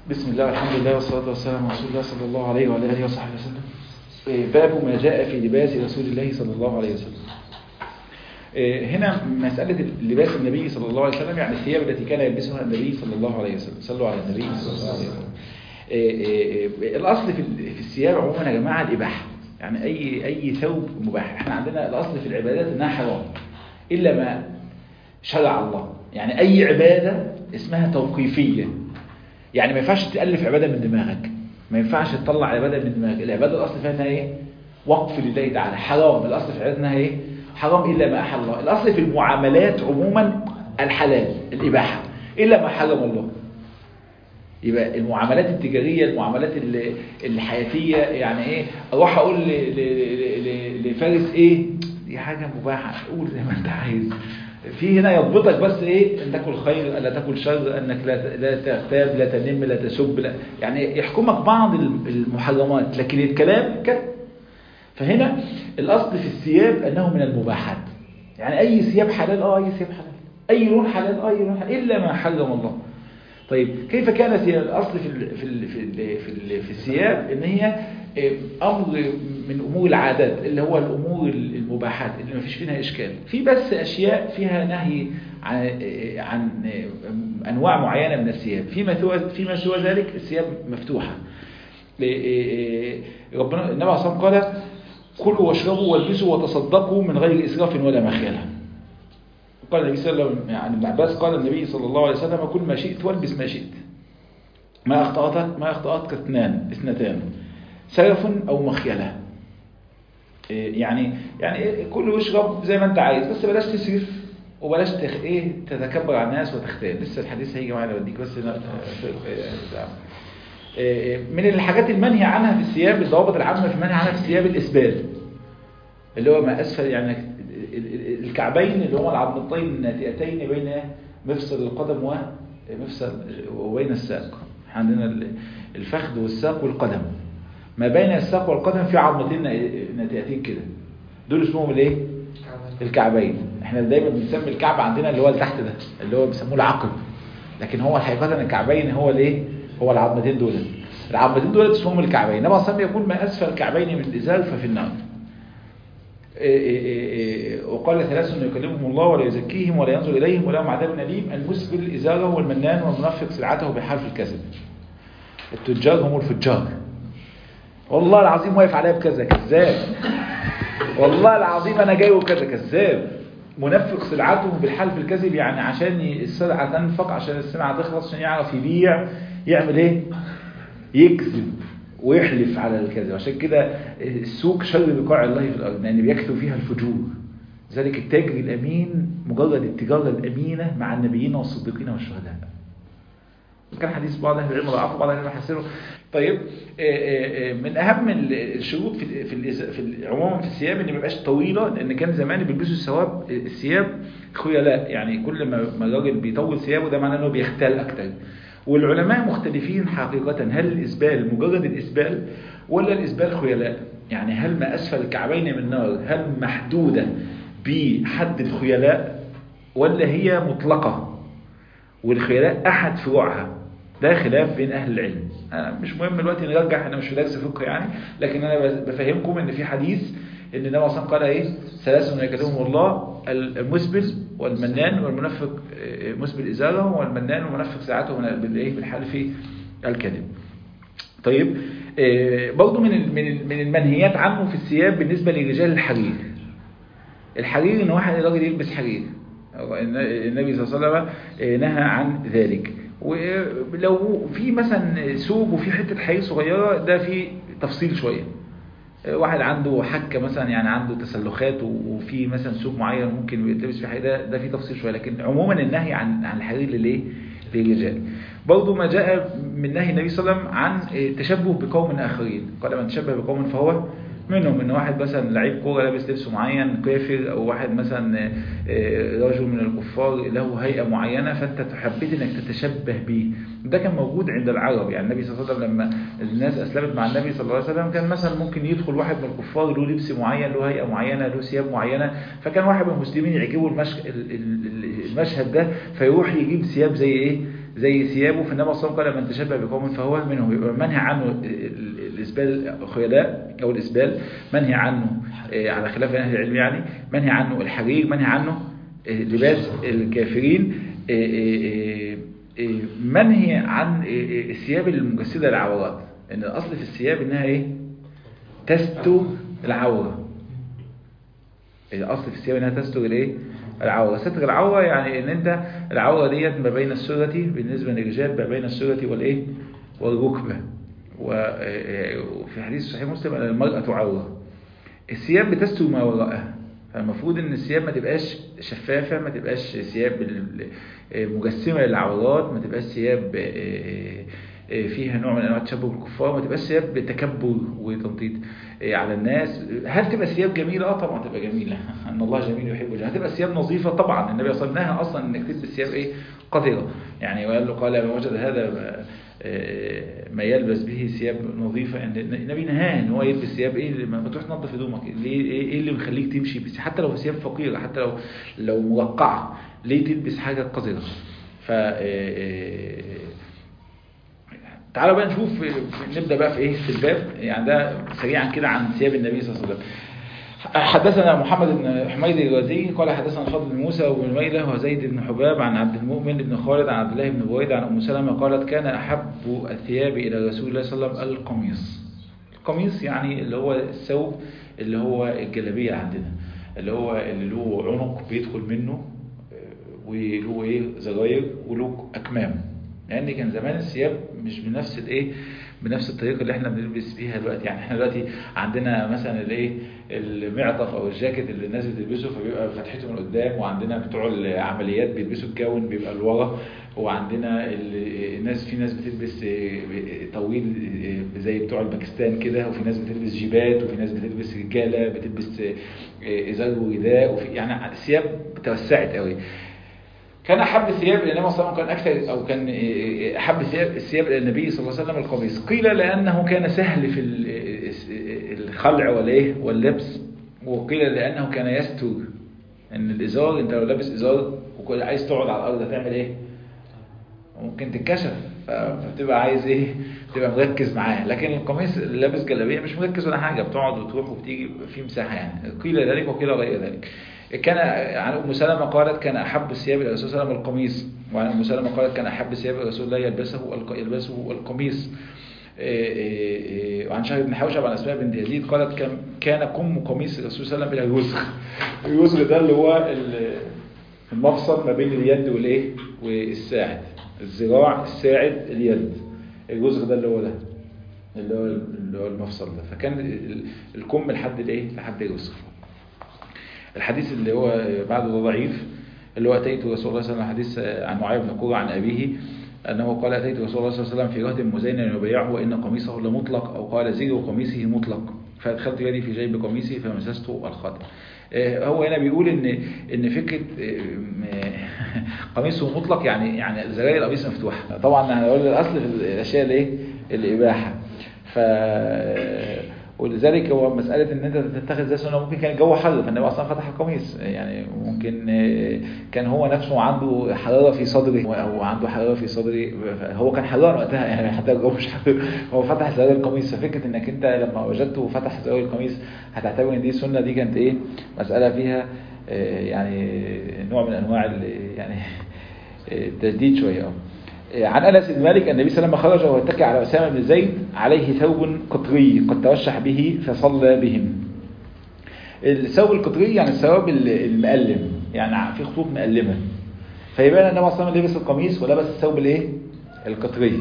بسم الله والحمد لله والصلاة والسلام على رسول الله صلى الله عليه وعلى آله وصحبه وسلم باب ما جاء في لباس رسول الله صلى الله عليه وسلم هنا مسألة لباس النبي صلى الله عليه وسلم يعني الثياب التي كان يلبسها النبي صلى الله عليه وسلم صلوا على النبي صلى الله عليه وسلم الأصل في الثياب عموما يا جماعة الإباحة يعني أي أي ثوب مباح احنا عندنا الأصل في العبادات إنها حرام إلا ما شرع الله يعني أي عبادة اسمها توقيفية يعني ما ينفعش تألف عبادة من دماغك ما ينفعش تطلع عبادة من دماغك العبادة الأصل فيها انها ايه وقف لله تعالى حرام الأصل في عبادة انها ايه حرام إلا ما أحل الله الأصل في المعاملات عموما الحلال الإباحة إلا ما حرم الله يبقى المعاملات التجارية المعاملات الحياتية يعني ايه اروح اقول لفارس ايه دي حاجة مباحة قول زي ما انت عايز في هنا يضبطك بس ايه ان تاكل خير الا تاكل شر انك لا لا تغتاب لا تنم لا تسب لا يعني يحكمك بعض المحرمات لكن الكلام كده فهنا الاصل في الثياب انه من المباحات يعني اي ثياب حلال اه اي ثياب حلال اي لون حلال اه اي لون حلال الا ما حرم الله طيب كيف كانت الاصل في ال في ال في ال في, ال في الثياب ان هي امر من امور العادات اللي هو الامور المباحات اللي ما فيش فيها اشكال في بس اشياء فيها نهي عن عن انواع معينه من الثياب فيما سوى فيما سوى ذلك الثياب مفتوحه ربنا النبي عليه الصلاه قال كلوا واشربوا والبسوا وتصدقوا من غير اسراف ولا مخيله قال النبي صلى الله عليه وسلم عن ابن عباس قال النبي صلى الله عليه وسلم كل ما شئت والبس ما شئت ما اخطاتك ما اخطاتك اثنان اثنتان سلف او مخيله يعني يعني كله يشرب زي ما انت عايز بس بلاش تسرف وبلاش تخ... ايه تتكبر على الناس وتختال لسه الحديث هيجي معانا بديك بس من الحاجات المنهي عنها في الثياب الضوابط العامه في المنهي عنها في الثياب الاسبال اللي هو ما اسفل يعني الكعبين اللي هما العظمتين الناتئتين بين مفصل القدم ومفصل وبين الساق عندنا الفخذ والساق والقدم ما بين الساق والقدم في عظمتين ناتئتين كده دول اسمهم الايه الكعبين احنا دايما بنسمي الكعب عندنا اللي هو اللي تحت ده اللي هو بيسموه العقب لكن هو حقيقه الكعبين هو الايه هو العظمتين دول العظمتين دول اسمهم الكعبين انما اصلا يقول ما اسفل الكعبين من الازار ففي النار وقال ثلاث يكلمهم الله ولا يزكيهم ولا ينظر إليهم ولا عذاب أليم المسبل إزاره والمنان والمنفق سلعته بحرف الكذب التجار هم الفجار والله العظيم واقف عليا بكذا كذاب والله العظيم أنا جاي وكذا كذاب منفق سلعته بالحلف الكذب يعني عشان السلعة تنفق عشان السلعة تخلص عشان يعرف يبيع يعمل ايه يكذب ويحلف على الكذب عشان كده السوق شر بقاع الله في الأرض لأن بيكثر فيها الفجور ذلك التاجر الأمين مجرد التجارة الأمينة مع النبيين والصديقين والشهداء كان حديث بعض أهل العلم ضعفه بعض أهل العلم حسنه طيب من أهم الشروط في في في عموما في الثياب إن ما يبقاش طويلة لأن كان زمان بيلبسوا الثواب الثياب خيلاء يعني كل ما الراجل بيطول ثيابه ده معناه إنه بيختال أكتر والعلماء مختلفين حقيقة هل الإسبال مجرد الإسبال ولا الإسبال خيلاء يعني هل ما أسفل الكعبين من النار هل محدودة بحد الخيلاء ولا هي مطلقة والخيلاء أحد فروعها ده خلاف بين أهل العلم أنا مش مهم دلوقتي نرجح أنا مش في درس فقه يعني لكن أنا بفهمكم إن في حديث ان النبي صلى الله عليه وسلم قال ايه ثلاث يكلمهم الله المسبل والمنان والمنفق مسبل ازاره والمنان والمنفق ساعته بالايه بالحلف الكذب طيب برضه من من من المنهيات عنه في الثياب بالنسبه لرجال الحرير الحرير ان واحد راجل يلبس حرير النبي صلى الله عليه وسلم نهى عن ذلك ولو في مثلا ثوب وفي حته حرير صغيره ده في تفصيل شويه واحد عنده حكة مثلا يعني عنده تسلخات وفي مثلا سوق معين ممكن يلتبس في حاجة ده في تفصيل شوية لكن عموما النهي عن عن الحرير للايه للرجال برضه ما جاء من نهي النبي صلى الله عليه وسلم عن التشبه بقوم آخرين قال من تشبه بقوم فهو منهم ان واحد مثلا لعيب كوره لابس لبس معين كافر او واحد مثلا رجل من الكفار له هيئه معينه فانت حبيت انك تتشبه به ده كان موجود عند العرب يعني النبي صلى الله عليه وسلم لما الناس اسلمت مع النبي صلى الله عليه وسلم كان مثلا ممكن يدخل واحد من الكفار له لبس معين له هيئه معينه له ثياب معينه فكان واحد من المسلمين يعجبه المشهد ده فيروح يجيب ثياب زي ايه زي ثيابه في النبي صلى الله عليه وسلم قال من تشبه بقوم فهو منهم يبقى منهي عنه ال- الاسبال الخيلاء او الاسبال منهي عنه آه، على خلاف اهل العلم يعني منهي عنه الحرير منهي عنه آه، لباس الكافرين آه، آه، آه، منهي عن آه، آه، الثياب المجسده للعورات ان الاصل في الثياب انها ايه تستر العوره الاصل في الثياب انها تستر الايه العوره ستر العوره يعني ان انت العوره ديت ما بين السره بالنسبه للرجال ما بين السره والايه والركبه و- وفي حديث صحيح مسلم ان المراه عوره الثياب بتستر ما وراءها فالمفروض ان الثياب ما تبقاش شفافه ما تبقاش ثياب ال- مجسمه للعورات ما تبقاش ثياب آه، آه، فيها نوع من انواع التشبه بالكفار ما تبقاش ثياب بتكبر وتنطيط آه، على الناس هل تبقى ثياب جميله اه طبعا تبقى جميله ان الله جميل يحب الجمال هتبقى ثياب نظيفه طبعا النبي صلى الله عليه وسلم نهى اصلا انك تلبس ثياب ايه قذره يعني وقال له قال من وجد هذا آه، ما يلبس به ثياب نظيفه ان النبي نهاه ان هو يلبس ثياب ايه ما ما تروح تنظف هدومك ليه ايه إيه اللي مخليك تمشي بس حتى لو ثياب فقيره حتى لو لو موقعه ليه تلبس حاجه قذره ف آه، تعالوا بقى نشوف نبدا بقى في ايه في الباب يعني ده سريعا كده عن ثياب النبي صلى الله عليه وسلم حدثنا محمد بن حميد الغازي قال حدثنا الفضل بن موسى وابن ميلة وزيد بن حباب عن عبد المؤمن بن خالد عن عبد الله بن بويد عن ام سلمة قالت كان احب الثياب الى رسول الله صلى الله عليه وسلم القميص القميص يعني اللي هو الثوب اللي هو الجلابيه عندنا اللي هو اللي له عنق بيدخل منه آه، وله ايه زراير وله اكمام لان كان زمان الثياب مش بنفس الايه بنفس الطريقه اللي احنا بنلبس بيها دلوقتي يعني احنا دلوقتي عندنا مثلا الايه المعطف او الجاكيت اللي الناس بتلبسه فبيبقى فتحته من قدام وعندنا بتوع العمليات بيلبسوا الجاون بيبقى لورا وعندنا ال- الناس في ناس بتلبس آه، طويل آه، زي بتوع الباكستان كده وفي ناس بتلبس جيبات وفي ناس بتلبس رجاله بتلبس آه، آه، ازار ورداء وفي يعني الثياب توسعت قوي كان احب الثياب الى النبي صلى الله عليه وسلم كان اكثر او كان احب الثياب الثياب الى النبي صلى الله عليه وسلم القميص قيل لانه كان سهل في ال- الخلع والايه واللبس وقيل لانه كان يستر ان الازار انت لو لابس ازار وكل عايز تقعد على الارض هتعمل ايه ممكن تتكشف ف- فبتبقى عايز ايه تبقى مركز معاه لكن القميص اللي لابس جلابيه مش مركز ولا حاجه بتقعد وتروح وبتيجي في مساحه يعني قيل ذلك وقيل غير ذلك كان عن ام سلمة قالت كان احب الثياب الى الرسول صلى الله عليه وسلم القميص وعن ام سلمة قالت كان احب الثياب الى رسول الله يلبسه الق- يلبسه القميص إيه إيه إيه وعن شهر بن حوشب عن اسماء بنت يزيد قالت كان كان كم قميص الرسول صلى الله عليه وسلم الى الوزغ الوزغ ده اللي هو ال- المفصل ما بين اليد والايه والساعد الذراع الساعد اليد الوزغ ده اللي هو ده اللي هو اللي هو المفصل ده فكان ال- الكم لحد الايه لحد الوزغ الحديث اللي هو بعده ده ضعيف اللي هو اتيت رسول الله صلى الله عليه وسلم حديث عن معاويه بن قرة عن ابيه انه قال اتيت رسول الله صلى الله عليه وسلم في رهط مزين يبيعه وان قميصه لمطلق او قال زير قميصه مطلق فادخلت يدي في جيب قميصه فمسست الخاتم آه، هو هنا بيقول ان ان فكره آه، م- قميصه مطلق يعني يعني زراير القميص مفتوحه طبعا انا هقول الاصل في الاشياء الايه الاباحه ف ولذلك هو مسألة ان انت تتخذ زي سنة ممكن كان الجو حر فالنبي اصلا فتح القميص يعني ممكن آه، كان هو نفسه عنده حرارة في صدره او عنده حرارة في صدره هو كان حرار وقتها يعني حتى الجو مش حر هو فتح زرار القميص ففكرة انك انت لما وجدته فتح زرار القميص هتعتبر ان دي سنة دي كانت ايه مسألة فيها آه، يعني نوع من انواع ال- يعني آه، تجديد شوية اه عن انس بن مالك النبي صلى الله عليه وسلم خرج وهو يتكئ على اسامه بن زيد عليه ثوب قطري قد توشح به فصلى بهم. الثوب القطري يعني الثواب ال- المقلم يعني في خطوط مقلمه. فيبان ان النبي صلى الله عليه وسلم لبس القميص ولبس الثوب الايه؟ القطري.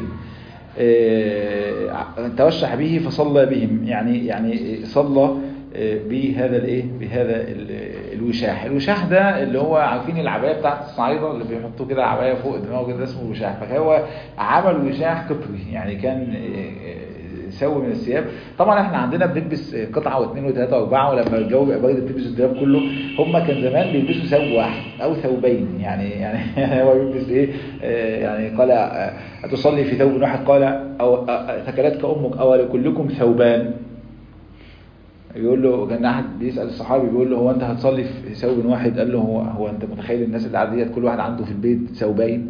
آه، توشح به فصلى بهم يعني يعني صلى آه، بهذا الايه بهذا ال- الوشاح الوشاح ده اللي هو عارفين العبايه بتاعت الصعايده اللي بيحطوا كده عبايه فوق دماغه كده اسمه وشاح فهو عمل وشاح قطري يعني كان آه، آه، سوي من الثياب طبعا احنا عندنا بنلبس قطعه واثنين وثلاثه واربعه ولما الجو بيبقى برد بتلبس الدولاب كله هم كان زمان بيلبسوا ثوب واحد او ثوبين يعني يعني هو بيلبس ايه آه، يعني قال آه، اتصلي في ثوب واحد قال او آه، ثكلتك امك او لكلكم ثوبان بيقول له كان احد بيسال الصحابي بيقول له هو انت هتصلي في ثوب واحد قال له هو هو انت متخيل الناس اللي قاعده ديت كل واحد عنده في البيت ثوبين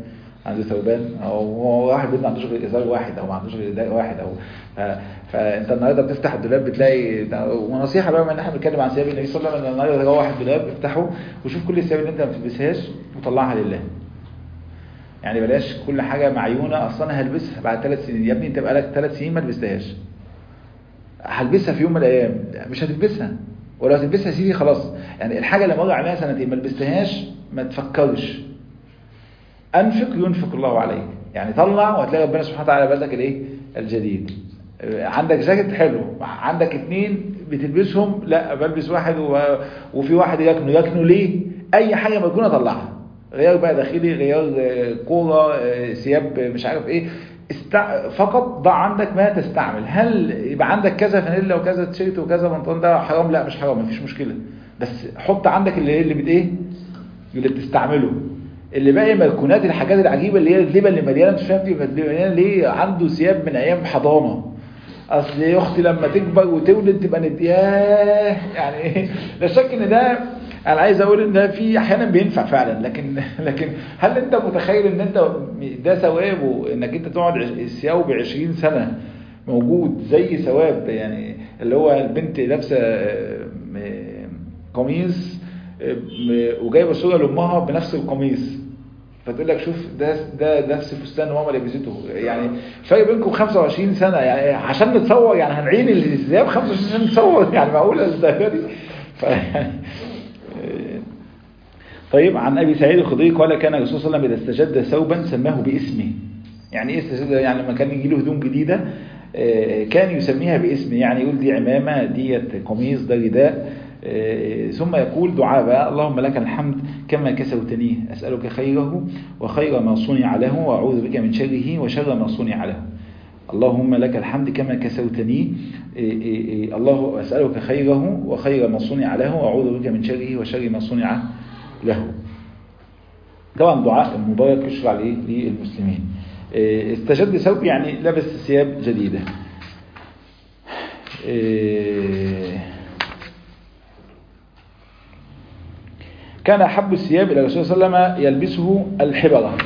عنده ثوبان او هو واحد بيت ما عندوش غير ازار واحد او ما عندوش غير رداء واحد او ف... فانت النهارده بتفتح الدولاب بتلاقي ونصيحه بقى ان احنا بنتكلم عن ثياب النبي صلى الله عليه وسلم النهارده تروح الدولاب افتحه وشوف كل الثياب اللي انت ما بتلبسهاش وطلعها لله يعني بلاش كل حاجه معيونه اصلا انا هلبسها بعد ثلاث سنين يا ابني انت بقالك ثلاث سنين ما لبستهاش هلبسها في يوم من الايام مش هتلبسها ولو هتلبسها سيدي خلاص يعني الحاجه اللي مر عليها سنتين ما لبستهاش ما تفكرش انفق ينفق الله عليك يعني طلع وهتلاقي ربنا سبحانه وتعالى بلدك الايه الجديد عندك جاكيت حلو عندك اتنين بتلبسهم لا بلبس واحد و... وفي واحد يكنه يكنه ليه اي حاجه مركونه طلعها غيار بقى داخلي غيار كوره ثياب مش عارف ايه استع... فقط ضع عندك ما تستعمل هل يبقى عندك كذا فانيلا وكذا تيشيرت وكذا بنطلون ده حرام لا مش حرام مفيش مشكله بس حط عندك اللي اللي بت ايه اللي بتستعمله اللي باقي مركونات الحاجات العجيبه اللي هي اللبه اللي مليانه مش فاهم دي مليانه ليه عنده ثياب من ايام حضانه اصل يا اختي لما تكبر وتولد تبقى ندياه يعني ايه لا شك ان ده انا عايز اقول ان ده في احيانا بينفع فعلا لكن لكن هل انت متخيل ان انت ده ثوابه انك انت تقعد الثياب 20 سنه موجود زي ثواب يعني اللي هو البنت لابسه قميص وجايبه صوره لامها بنفس القميص فتقول لك شوف ده ده نفس فستان ماما لبسته يعني فرق بينكم 25 سنه يعني عشان نتصور يعني هنعين الثياب 25 سنه نتصور يعني معقوله الدرجه دي طيب عن ابي سعيد الخدري قال كان الرسول صلى الله عليه وسلم اذا استجد ثوبا سماه باسمه يعني ايه استجد يعني لما كان يجي له هدوم جديده كان يسميها باسمه يعني يقول دي عمامه ديت قميص ده رداء ثم يقول دعاء بقى اللهم لك الحمد كما كسوتنيه أسألك خيره وخير ما صنع له وأعوذ بك من شره وشر ما صنع له اللهم لك الحمد كما كسوتني الله أسألك خيره وخير ما صنع له وأعوذ بك من شره وشر ما صنع له طبعا دعاء مبارك يشرع للمسلمين استجد ثوب يعني لبس ثياب جديدة كان أحب الثياب إلى الرسول صلى الله عليه وسلم يلبسه الحبرة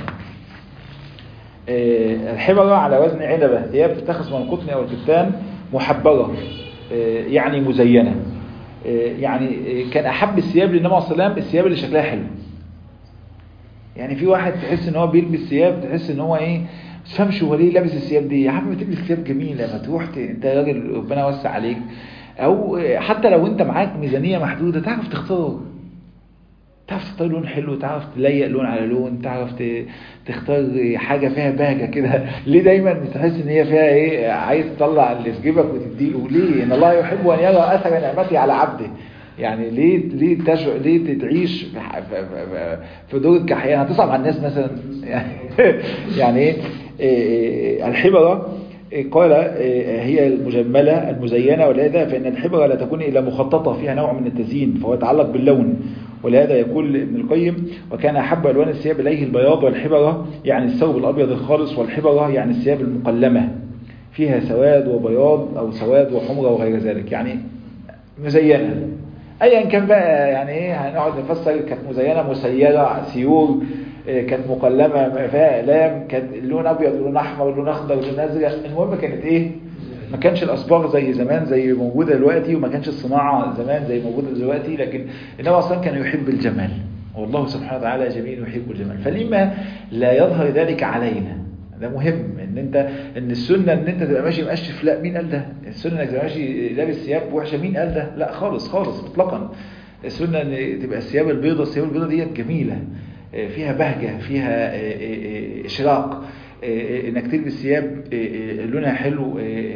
الحبرة على وزن عنبة ثياب تتخذ من القطن أو الكتان محبرة يعني مزينة يعني كان أحب الثياب للنبي صلى الله عليه وسلم الثياب اللي شكلها حلو يعني في واحد تحس ان هو بيلبس ثياب تحس ان هو ايه مش فاهمش هو ليه لابس الثياب دي يا عم ما تلبس ثياب جميله ما تروح انت راجل ربنا وسع عليك او حتى لو انت معاك ميزانيه محدوده تعرف تختار تعرف تختار لون حلو تعرف تليق لون على لون تعرف تختار حاجة فيها بهجة كده ليه دايما تحس ان هي فيها ايه عايز تطلع اللي في جيبك وتديله ليه ان الله يحب ان يرى اثر نعمته على عبده يعني ليه ليه تشعر ليه تعيش في دور الكحيان هتصعب على الناس مثلا يعني يعني ايه الحبره قال هي المجملة المزينة ولهذا فإن الحبرة لا تكون إلا مخططة فيها نوع من التزيين فهو يتعلق باللون ولهذا يقول ابن القيم وكان أحب ألوان الثياب إليه البياض والحبرة يعني الثوب الأبيض الخالص والحبرة يعني الثياب المقلمة فيها سواد وبياض أو سواد وحمرة وغير ذلك يعني مزينة أيا كان بقى يعني إيه هنقعد نفسر كانت مزينة مسيرة سيور كانت مقلمة فيها إعلام كانت اللون أبيض لون أحمر لون أخضر لون أزرق المهم كانت إيه ما كانش الأصباغ زي زمان زي موجودة دلوقتي وما كانش الصناعة زمان زي موجودة دلوقتي لكن إنما أصلا كان يحب الجمال والله سبحانه وتعالى جميل يحب الجمال فلما لا يظهر ذلك علينا ده مهم ان انت ان السنه ان انت تبقى ماشي مقشف لا مين قال ده السنه انك تبقى ماشي لابس ثياب وحشه مين قال ده لا خالص خالص مطلقا السنه ان تبقى الثياب البيضاء الثياب البيضاء ديت جميله فيها بهجه فيها اشراق انك تلبس ثياب لونها حلو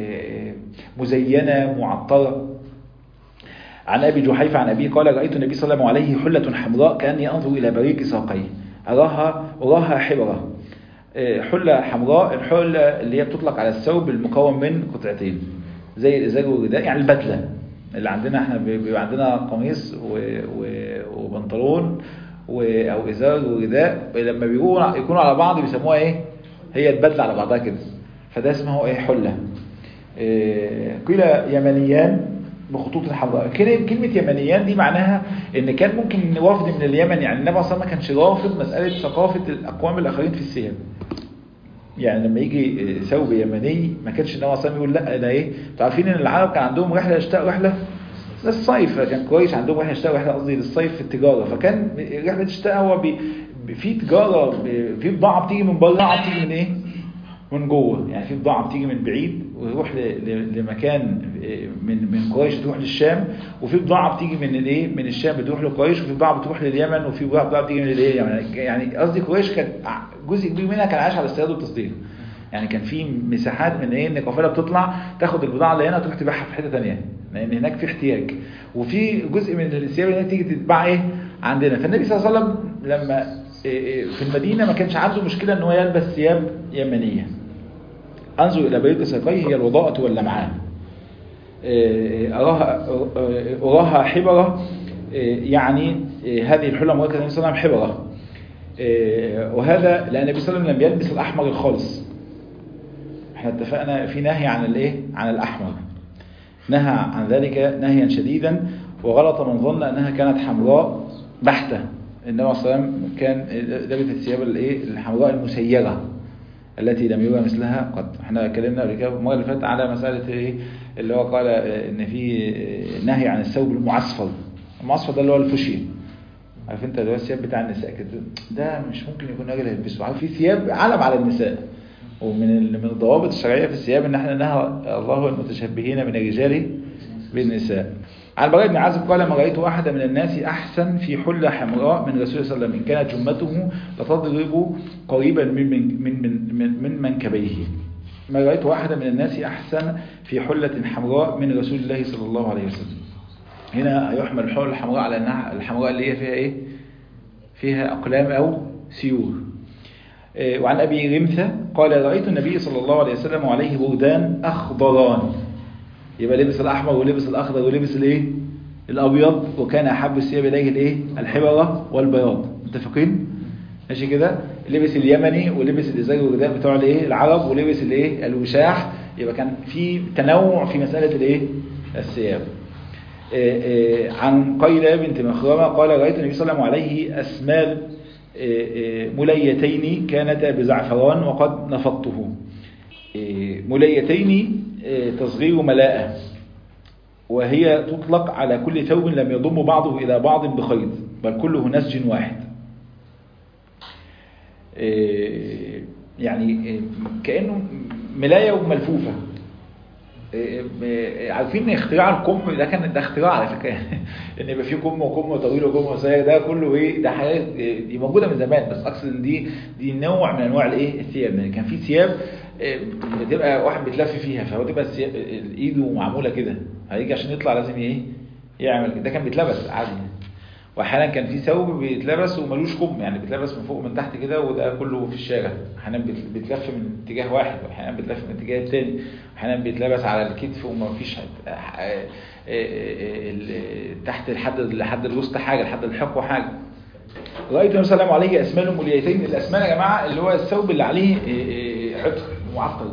مزينه معطره عن ابي جحيفه عن ابي قال رايت النبي صلى الله عليه وسلم عليه حله حمراء كاني انظر الى بريق ساقيه اراها اراها حبره حله حمراء الحله اللي هي بتطلق على الثوب المكون من قطعتين زي الازار والرداء يعني البدله اللي عندنا احنا بيبقى عندنا قميص وبنطلون او ازار ورداء لما بيكونوا يكونوا على بعض بيسموها ايه هي البدله على بعضها كده فده اسمه ايه حله إيه قيل يمنيان بخطوط حمراء كلمة كلمة يمنيان دي معناها ان كان ممكن ان وفد من اليمن يعني النبي صلى الله عليه وسلم ما كانش رافض مسألة ثقافة الأقوام الآخرين في الثياب يعني لما يجي ثوب يمني ما كانش النبي صلى الله عليه وسلم يقول لا ده ايه انتوا عارفين ان العرب كان عندهم رحلة شتاء رحلة للصيف فكان كويس عندهم رحلة شتاء رحلة قصدي للصيف في التجارة فكان رحلة الشتاء هو بي في تجارة في بضاعة بتيجي من بره بضاعة بتيجي من ايه من جوه يعني في بضاعة بتيجي من بعيد ويروح لمكان من من قريش تروح للشام وفي بضاعة بتيجي من الايه من الشام بتروح لقريش وفي بضاعة بتروح لليمن وفي بضاعة بتيجي من الايه يعني يعني قصدي قريش كان جزء كبير منها كان عايش على الاستيراد والتصدير يعني كان في مساحات من ايه ان قافله بتطلع تاخد البضاعه اللي هنا تروح تبيعها في حته ثانيه لان هناك في احتياج وفي جزء من الثياب اللي تيجي تتباع ايه عندنا فالنبي صلى الله عليه وسلم لما في المدينه ما كانش عنده مشكله ان هو يلبس ثياب يمنيه انظر الى بيت ساقيه هي الوضاءة واللمعان اراها اراها حبره يعني هذه الحله مركزه النبي صلى الله عليه وسلم حبره وهذا لان النبي صلى الله عليه وسلم لم يلبس الاحمر الخالص احنا اتفقنا في نهي عن الايه عن الاحمر نهى عن ذلك نهيا شديدا وغلط من ظن انها كانت حمراء بحته النبي صلى الله عليه وسلم كان لابس الثياب الايه الحمراء المسيره التي لم يرى مثلها قد احنا اتكلمنا قبل كده المره اللي فاتت على مساله ايه اللي هو قال ان في نهي عن الثوب المعصفر المعصفر ده اللي هو الفوشيا عارف انت اللي هو الثياب بتاع النساء كده ده مش ممكن يكون راجل يلبسه عارف في ثياب علم على النساء ومن من الضوابط الشرعيه في الثياب ان احنا نهى الله المتشبهين من الرجال بالنساء عن براء بن عازب قال ما رأيت أحدا من الناس أحسن في حلة حمراء من رسول صلى الله عليه وسلم إن كانت جمته لتضرب قريبا من من من من, من منكبيه ما رأيت أحدا من الناس أحسن في حلة حمراء من رسول الله صلى الله عليه وسلم هنا يحمل الحلة الحمراء على أنها الحمراء اللي هي فيها إيه فيها أقلام أو سيور وعن أبي غمثة قال رأيت النبي صلى الله عليه وسلم وعليه بردان أخضران يبقى لبس الأحمر ولبس الأخضر ولبس الإيه الأبيض وكان أحب الثياب إليه الإيه الحبرة والبياض متفقين ماشي كده لبس اليمني ولبس الإزاج والرداء بتوع الإيه العرب ولبس الإيه الوشاح يبقى كان في تنوع في مسألة الإيه الثياب عن قيلة بنت مخرمة قال رأيت النبي صلى الله عليه وسلم عليه أسمال مليتين كانتا بزعفران وقد نفضته مليتين تصغير ملاءة وهي تطلق على كل ثوب لم يضم بعضه إلى بعض بخيط بل كله نسج واحد يعني كأنه ملاية وملفوفة عارفين ان اختراع الكم ده كان ده اختراع على فكره ان يبقى في كم وكم طويل وكم قصير ده كله ايه ده حاجات دي موجوده من زمان بس اقصد ان دي دي نوع من انواع الايه الثياب كان في ثياب بتبقى واحد بيتلف فيها فهو تبقى ايده معموله كده هيجي عشان يطلع لازم ايه يعمل كده ده كان بيتلبس عادي واحيانا كان في ثوب بيتلبس وملوش كم يعني بيتلبس من فوق ومن تحت كده وده كله في الشارع احيانا بيتلف من اتجاه واحد واحيانا بيتلف من الاتجاه الثاني احيانا بيتلبس على الكتف وما فيش تحت لحد لحد الوسط حاجه لحد الحق حاجه رايت النبي صلى الله عليه وسلم عليه اسمان مليتين الاسمان يا جماعه اللي هو الثوب اللي عليه عطر معطل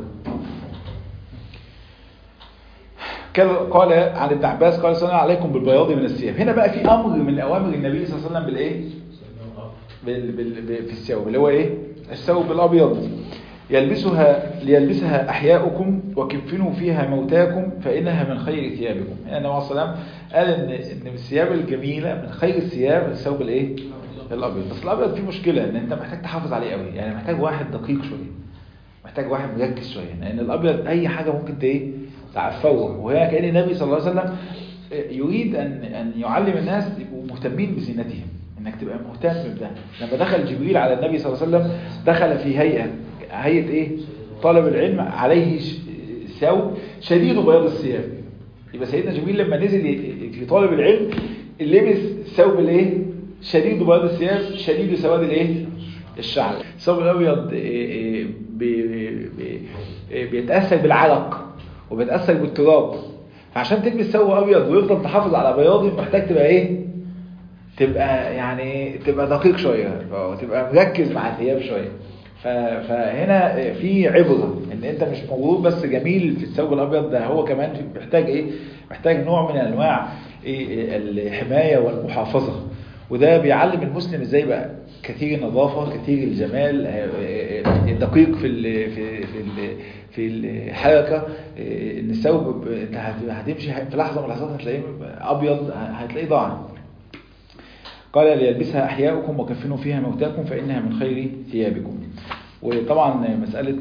قال عن ابن عباس قال صلى الله عليكم بالبياض من الثياب هنا بقى في امر من اوامر النبي صلى الله عليه وسلم بالايه بال بال في الثوب اللي هو ايه الثوب الابيض يلبسها ليلبسها احياؤكم وكفنوا فيها موتاكم فانها من خير ثيابكم هنا النبي صلى الله عليه وسلم قال ان ان الثياب الجميله من خير الثياب الثوب الايه الابيض بس الابيض فيه مشكله ان انت محتاج تحافظ عليه قوي يعني محتاج واحد دقيق شويه محتاج واحد مركز شويه لان الابيض اي حاجه ممكن ايه تعفوه وهي كان النبي صلى الله عليه وسلم يريد ان ان يعلم الناس يبقوا مهتمين بزينتهم انك تبقى مهتم بده لما دخل جبريل على النبي صلى الله عليه وسلم دخل في هيئه هيئه ايه طالب العلم عليه ثوب شديد بياض الثياب يبقى سيدنا جبريل لما نزل في طالب العلم لبس ثوب الايه شديد بياض الثياب شديد سواد الايه الشعر الثوب الابيض بيتاثر بالعرق وبيتاثر بالتراب فعشان تلبس ثوب ابيض ويفضل تحافظ على بياضه محتاج تبقى ايه تبقى يعني تبقى دقيق شويه وتبقى مركز مع الثياب شويه فهنا في عبره ان ان انت مش مولود بس جميل في الثوب الابيض ده هو كمان محتاج ايه محتاج نوع من انواع إيه الحمايه والمحافظه وده بيعلم المسلم ازاي بقى كثير النظافه كثير الجمال الدقيق في ال في في ال في الحركه ان الثوب انت هتمشي في لحظه من اللحظات هتلاقيه ابيض هتلاقيه ضاع قال ليلبسها احياؤكم وكفنوا فيها موتاكم فانها من خير ثيابكم وطبعا مساله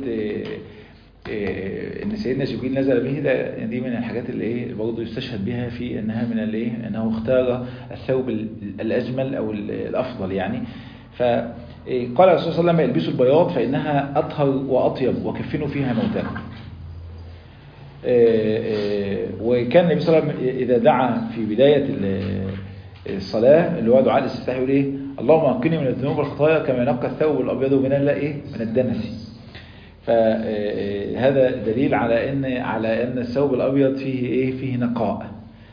ان سيدنا جبريل نزل به ده دي من الحاجات اللي ايه برضه يستشهد بها في انها من الايه انه اختار الثوب الاجمل او الافضل يعني فقال الرسول صلى الله عليه وسلم البسوا البياض فانها اطهر واطيب وكفنوا فيها موتاكم وكان النبي صلى الله عليه وسلم اذا دعا في بدايه الصلاه اللي هو دعاء الاستفتاح يقول ايه اللهم انقني من الذنوب والخطايا كما ينقى الثوب الابيض من ايه من الدنس فهذا دليل على ان على ان الثوب الابيض فيه ايه فيه نقاء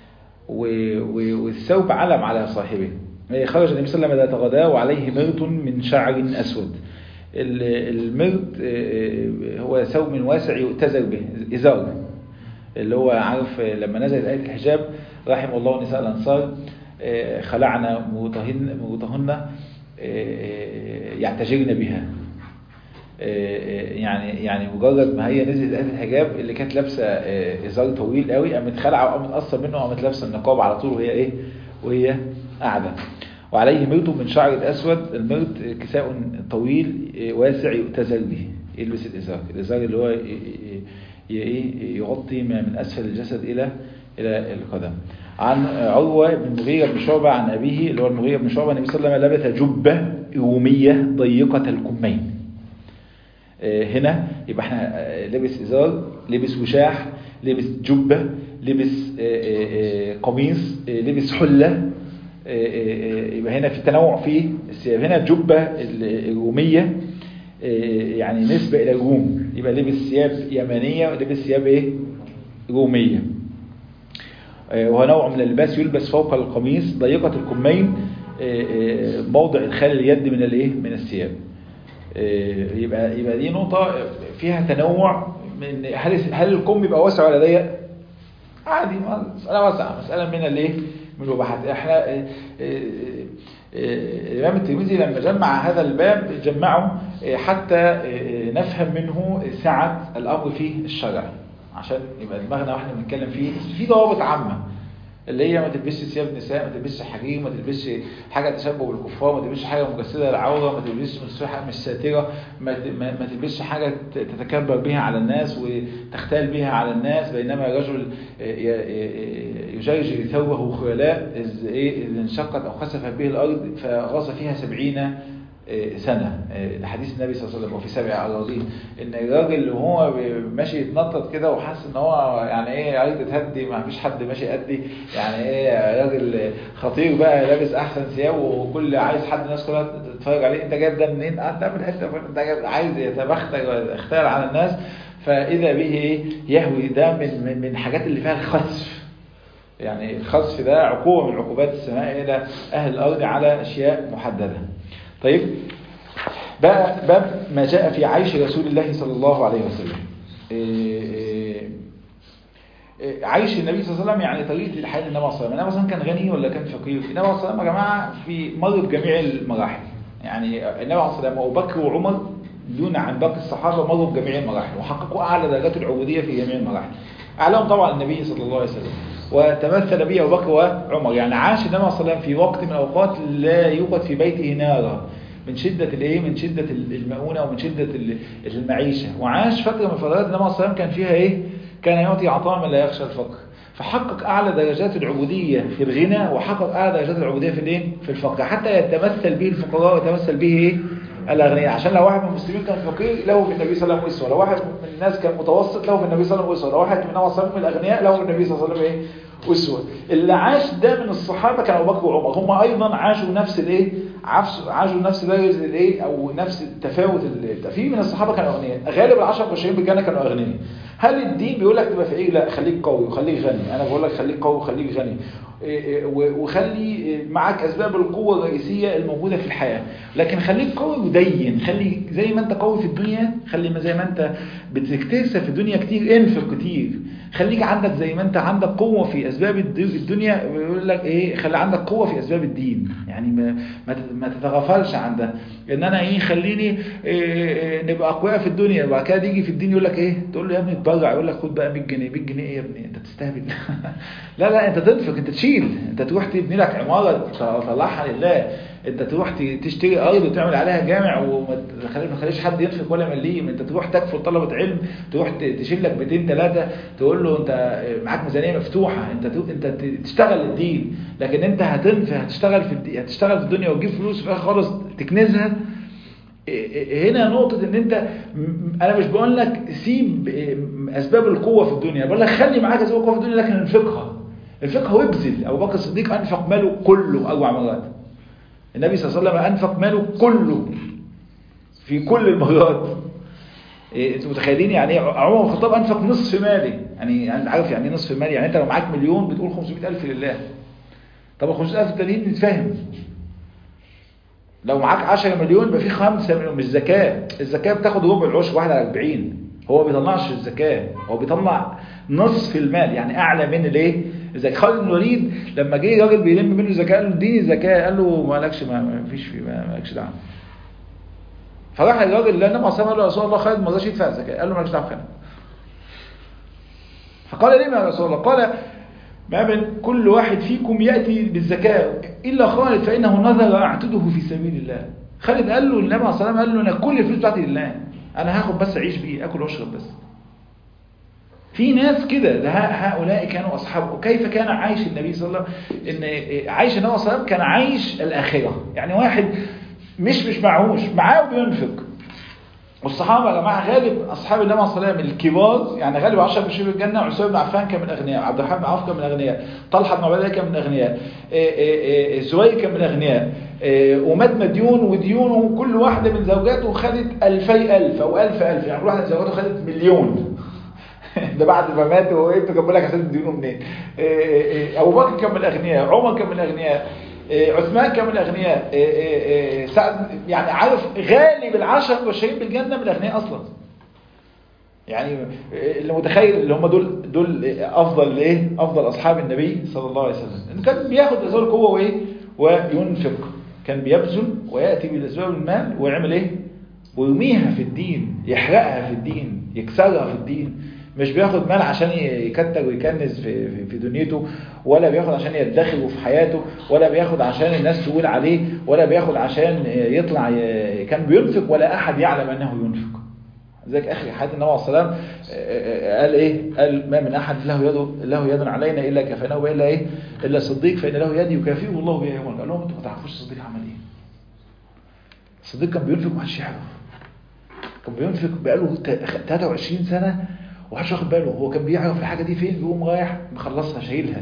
والثوب علم على صاحبه خرج النبي صلى الله عليه وسلم ذات غداء وعليه مرط من شعر اسود المرط هو ثوب من واسع يؤتزر به ازار اللي هو عارف لما نزلت ايه الحجاب رحم الله نساء الانصار خلعنا موتهن يعتجرن بها يعني يعني مجرد ما هي نزلت آية الحجاب اللي كانت لابسه ازار طويل قوي قامت خلعه وقامت قصه منه وقامت لابسه النقاب على طول وهي ايه وهي قاعده وعليه مرط من شعر اسود المرط كساء طويل واسع يؤتزر به يلبس الازار الازار اللي هو يغطي ما من اسفل الجسد الى الى القدم عن عروه بن المغيره بن شعبه عن ابيه اللي هو المغيره بن شعبه النبي صلى الله عليه وسلم لبس جبه روميه ضيقه الكمين هنا يبقى احنا لبس ازار لبس وشاح لبس جبه لبس قميص لبس حله يبقى هنا في تنوع في الثياب هنا الجبه الروميه يعني نسبه الى الروم يبقى لبس ثياب يمنيه ولبس ثياب ايه روميه وهو نوع من اللباس يلبس فوق القميص ضيقه الكمين موضع ادخال اليد من الايه من الثياب يبقى يبقى دي نقطة فيها تنوع من هل هل الكم يبقى واسع ولا ضيق؟ عادي مسألة واسعة مسألة من الايه؟ من الوباحات احنا الإمام الترمذي لما جمع هذا الباب جمعه حتى نفهم منه سعة الأمر في الشرع عشان يبقى دماغنا واحنا بنتكلم فيه في ضوابط عامة اللي هي ما تلبسش ثياب نساء ما تلبسش حرير ما تلبسش حاجه تشبه بالكفار ما تلبسش حاجه مجسده للعوره ما تلبسش مش ساتره ما ما تلبسش حاجه تتكبر بها على الناس وتختال بها على الناس بينما الرجل يجرجر ثوبه خيلاء اذا انشقت او خسفت به الارض فغاص فيها سبعين سنة حديث النبي صلى الله عليه وسلم وفي سبع أراضين إن الراجل اللي هو ماشي يتنطط كده وحاسس إن هو يعني إيه عايز تهدي ما فيش حد ماشي قدي يعني إيه راجل خطير بقى لابس أحسن ثياب وكل عايز حد الناس كلها تتفرج عليه أنت جايب ده منين؟ أنت من حتة أنت جايب عايز يتبختر ويختار على الناس فإذا به إيه يهوي ده من من حاجات اللي فيها الخسف يعني الخسف ده عقوبة من عقوبات السماء إلى أهل الأرض على أشياء محددة طيب بقى باب ما جاء في عيش رسول الله صلى الله عليه وسلم عيش النبي صلى الله عليه وسلم يعني طريقه الحياه النبي صلى الله عليه وسلم النبي صلى الله عليه وسلم كان غني ولا كان فقير النبي صلى الله عليه وسلم يا جماعه في مر بجميع المراحل يعني النبي صلى الله عليه وسلم ابو بكر وعمر دون عن باقي الصحابه مروا بجميع المراحل وحققوا اعلى درجات العبوديه في جميع المراحل اعلاهم طبعا النبي صلى الله عليه وسلم وتمثل به ابو بكر وعمر يعني عاش النبي صلى الله عليه وسلم في وقت من الاوقات لا يوقد في بيته نارا من شدة الايه من شدة المؤونة ومن شدة المعيشة وعاش فترة من فترات النبي صلى الله عليه وسلم كان فيها ايه كان يعطي عطاء من لا يخشى الفقر فحقق اعلى درجات العبودية في الغنى وحقق اعلى درجات العبودية في الايه في الفقر حتى يتمثل به الفقراء ويتمثل به ايه الاغنياء عشان لو واحد من المسلمين كان فقير له بالنبي صلى الله عليه وسلم اسوه لو واحد من الناس كان متوسط له بالنبي صلى الله عليه وسلم اسوه لو واحد من الناس من الاغنياء له بالنبي صلى الله عليه وسلم ايه اسوه اللي عاش ده من الصحابه كان ابو بكر وعمر هم ايضا عاشوا نفس الايه عاشوا نفس درجه الايه او نفس التفاوت في من الصحابه كانوا اغنياء غالب ال10 20 بالجنه كانوا اغنياء هل الدين بيقول لك تبقى فقير لا خليك قوي وخليك غني انا بقول لك خليك قوي وخليك غني إيه إيه و- وخلي معاك اسباب القوه الرئيسيه الموجوده في الحياه لكن خليك قوي ودين خلي زي ما انت قوي في الدنيا خلي ما زي ما انت بتكتسب في الدنيا كتير انفق كتير خليك عندك زي ما انت عندك قوه في اسباب الد- الدنيا بيقول لك ايه خلي عندك قوه في اسباب الدين يعني ما ما تت- ما تتغفلش عن ده ان انا ايه خليني إيه إيه نبقى اقوياء في الدنيا وبعد كده يجي في الدين يقول لك ايه تقول له يا ابني اتبرع يقول لك خد بقى 100 جنيه 100 جنيه ايه يا ابني انت بتستهبل لا لا انت تنفق انت تشيل انت تروح تبني لك عماره تطلعها لله انت تروح ت- تشتري ارض وتعمل عليها جامع وما تخلي- ما تخليش حد ينفق ولا مليم انت تروح تكفل طلبه علم تروح ت- تشيل لك 200 3 تقول له انت معاك ميزانيه مفتوحه انت ت- انت ت- تشتغل الدين لكن انت هتنفق هتشتغل في الدي- هتشتغل في الدنيا وتجيب فلوس في الاخر خالص تكنزها هنا نقطة ان انت م- انا مش بقول لك سيب اسباب القوة في الدنيا بقول لك خلي معاك اسباب القوة في الدنيا لكن انفقها انفقها وابذل ابو بكر الصديق انفق ماله كله اربع مرات النبي صلى الله عليه وسلم انفق ماله كله في كل المرات إيه، انتوا متخيلين يعني ايه عمر بن الخطاب انفق نصف مالي يعني انت عارف يعني ايه نصف مالي يعني انت لو معاك مليون بتقول 500000 لله طب ال 500000 التانيين نتفاهم لو معاك 10 مليون يبقى في 5 مليون مش زكاة الزكاة بتاخد ربع العشر واحد على 40 هو ما بيطلعش الزكاة هو بيطلع نصف المال يعني اعلى من الايه الزكاة خالد بن الوليد لما جه راجل بيلم منه زكاة قال له اديني زكاة قال له ما لكش ما ما فيش في ما مالكش دعوه فراح الراجل لان النبي صلى الله عليه وسلم قال له يا رسول الله خالد ما رضاش يدفع زكاة قال له مالكش دعوه بخالد فقال ليه يا رسول الله قال ما من كل واحد فيكم يأتي بالزكاة إلا خالد فإنه نذر أعتده في سبيل الله خالد قال له النبي عليه الصلاة والسلام قال له أنا كل الفلوس بتاعتي لله أنا هاخد بس أعيش بيه أكل وأشرب بس في ناس كده ده هؤلاء كانوا أصحاب وكيف كان عايش النبي صلى الله عليه وسلم إن عايش النبي صلى الله عليه وسلم كان عايش الآخرة يعني واحد مش مش معهوش معاه وبينفق والصحابة يا جماعة غالب أصحاب النبي صلى الله عليه وسلم الكبار يعني غالب 10 بشير الجنة عثمان بن عفان كان من الأغنياء عبد الرحمن بن عوف كان من الأغنياء طلحة بن عبيد الله كان من الأغنياء إيه إيه إيه زهير كان من الأغنياء إيه ومات مديون وديونه كل واحدة من زوجاته خدت ألفي ألف أو ألف ألف يعني كل واحدة من زوجاته خدت مليون ده بعد ما مات هو انت كان بيقول لك هسدد ديونه منين إيه إيه إيه ابو بكر كان من الاغنياء عمر كان من الاغنياء إيه عثمان كان من الاغنياء إيه إيه إيه سعد يعني عارف غالب العشر المبشرين بالجنه من الاغنياء اصلا يعني اللي متخيل اللي هم دول دول افضل ايه افضل اصحاب النبي صلى الله عليه وسلم انه كان بياخد اسباب القوه وايه وينفق كان بيبذل وياتي بالاسباب المال ويعمل ايه ويرميها في الدين يحرقها في الدين يكسرها في الدين مش بياخد مال عشان يكتر ويكنز في, في, في دنيته ولا بياخد عشان يدخره في حياته ولا بياخد عشان الناس تقول عليه ولا بياخد عشان يطلع ي... كان بينفق ولا احد يعلم انه ينفق ذلك اخي حديث النبي عليه الصلاه والسلام قال ايه قال ما من احد له يد له يد علينا الا كفيناه والا ايه الا صديق فان له يد يكافئه الله بها يوم قال لهم انتوا ما تعرفوش الصديق عمل ايه الصديق كان بينفق ما حدش يعرف كان بينفق بقاله 23 سنه ومحدش واخد باله هو كان بيعرف الحاجه دي فين بيقوم رايح مخلصها شايلها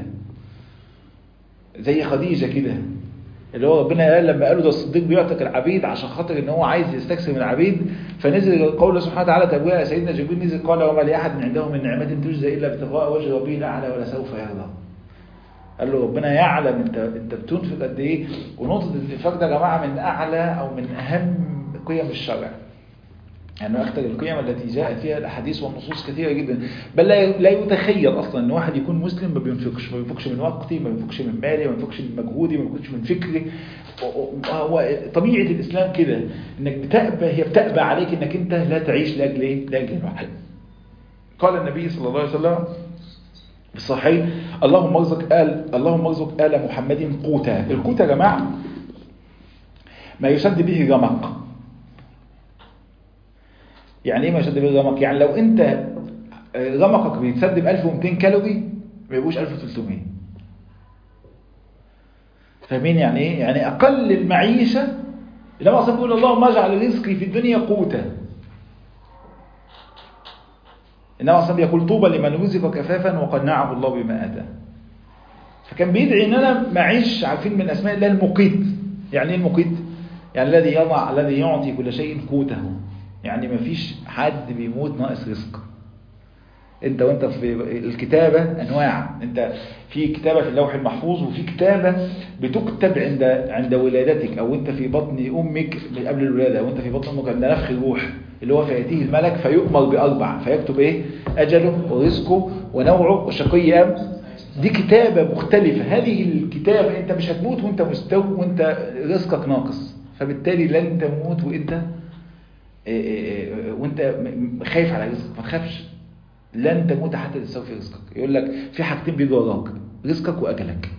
زي خديجه كده اللي هو ربنا قال لما قالوا ده الصديق بيعتق العبيد عشان خاطر ان هو عايز يستكثر من العبيد فنزل قول سبحانه وتعالى تبويع سيدنا جبريل نزل قال وما لاحد من عنده من نعمه تجزى الا ابتغاء وجه ربه الاعلى ولا سوف يرضى قال له ربنا يعلم انت انت بتنفق قد ايه ونقطه الانفاق ده يا جماعه من اعلى او من اهم قيم الشرع يعني أكثر القيم التي جاء فيها الأحاديث والنصوص كثيرة جدا بل لا يتخيل أصلا أن واحد يكون مسلم ما بينفقش ما بينفقش من وقتي ما بينفقش من مالي ما بينفقش من مجهودي ما بينفقش من فكري هو طبيعة الإسلام كده أنك بتأبى هي بتأبى عليك أنك أنت لا تعيش لأجل إيه؟ لأجل الواحد قال النبي صلى الله عليه وسلم الصحيح اللهم ارزق آل اللهم ارزق آل محمد قوتا القوت يا جماعة ما يسد به رمق يعني ايه ما يسد به رمق يعني لو انت رمقك بيتسد ب 1200 كالوري ما يبقوش 1300 فاهمين يعني ايه يعني اقل المعيشه النبي اصلا بيقول اللهم اجعل رزقي في الدنيا قوتا النبي اصلا بيقول طوبى لمن رزق كفافا وقنعه الله بما اتاه فكان بيدعي ان انا معيش عارفين من اسماء الله المقيت يعني ايه المقيت يعني الذي يضع الذي يعطي كل شيء قوته يعني ما فيش حد بيموت ناقص رزق انت وانت في الكتابة انواع انت في كتابة في اللوح المحفوظ وفي كتابة بتكتب عند عند ولادتك او انت في بطن امك قبل الولادة او انت في بطن امك عند نفخ الروح اللي هو فيأتيه الملك فيؤمر بأربع فيكتب ايه أجله ورزقه ونوعه وشقي أم دي كتابة مختلفة هذه الكتابة انت مش هتموت وانت مستوى وانت رزقك ناقص فبالتالي لن تموت وانت وانت خايف على رزقك ما تخافش لن تموت حتى تستوفي رزقك يقول لك في حاجتين بيجوا وراك رزقك واجلك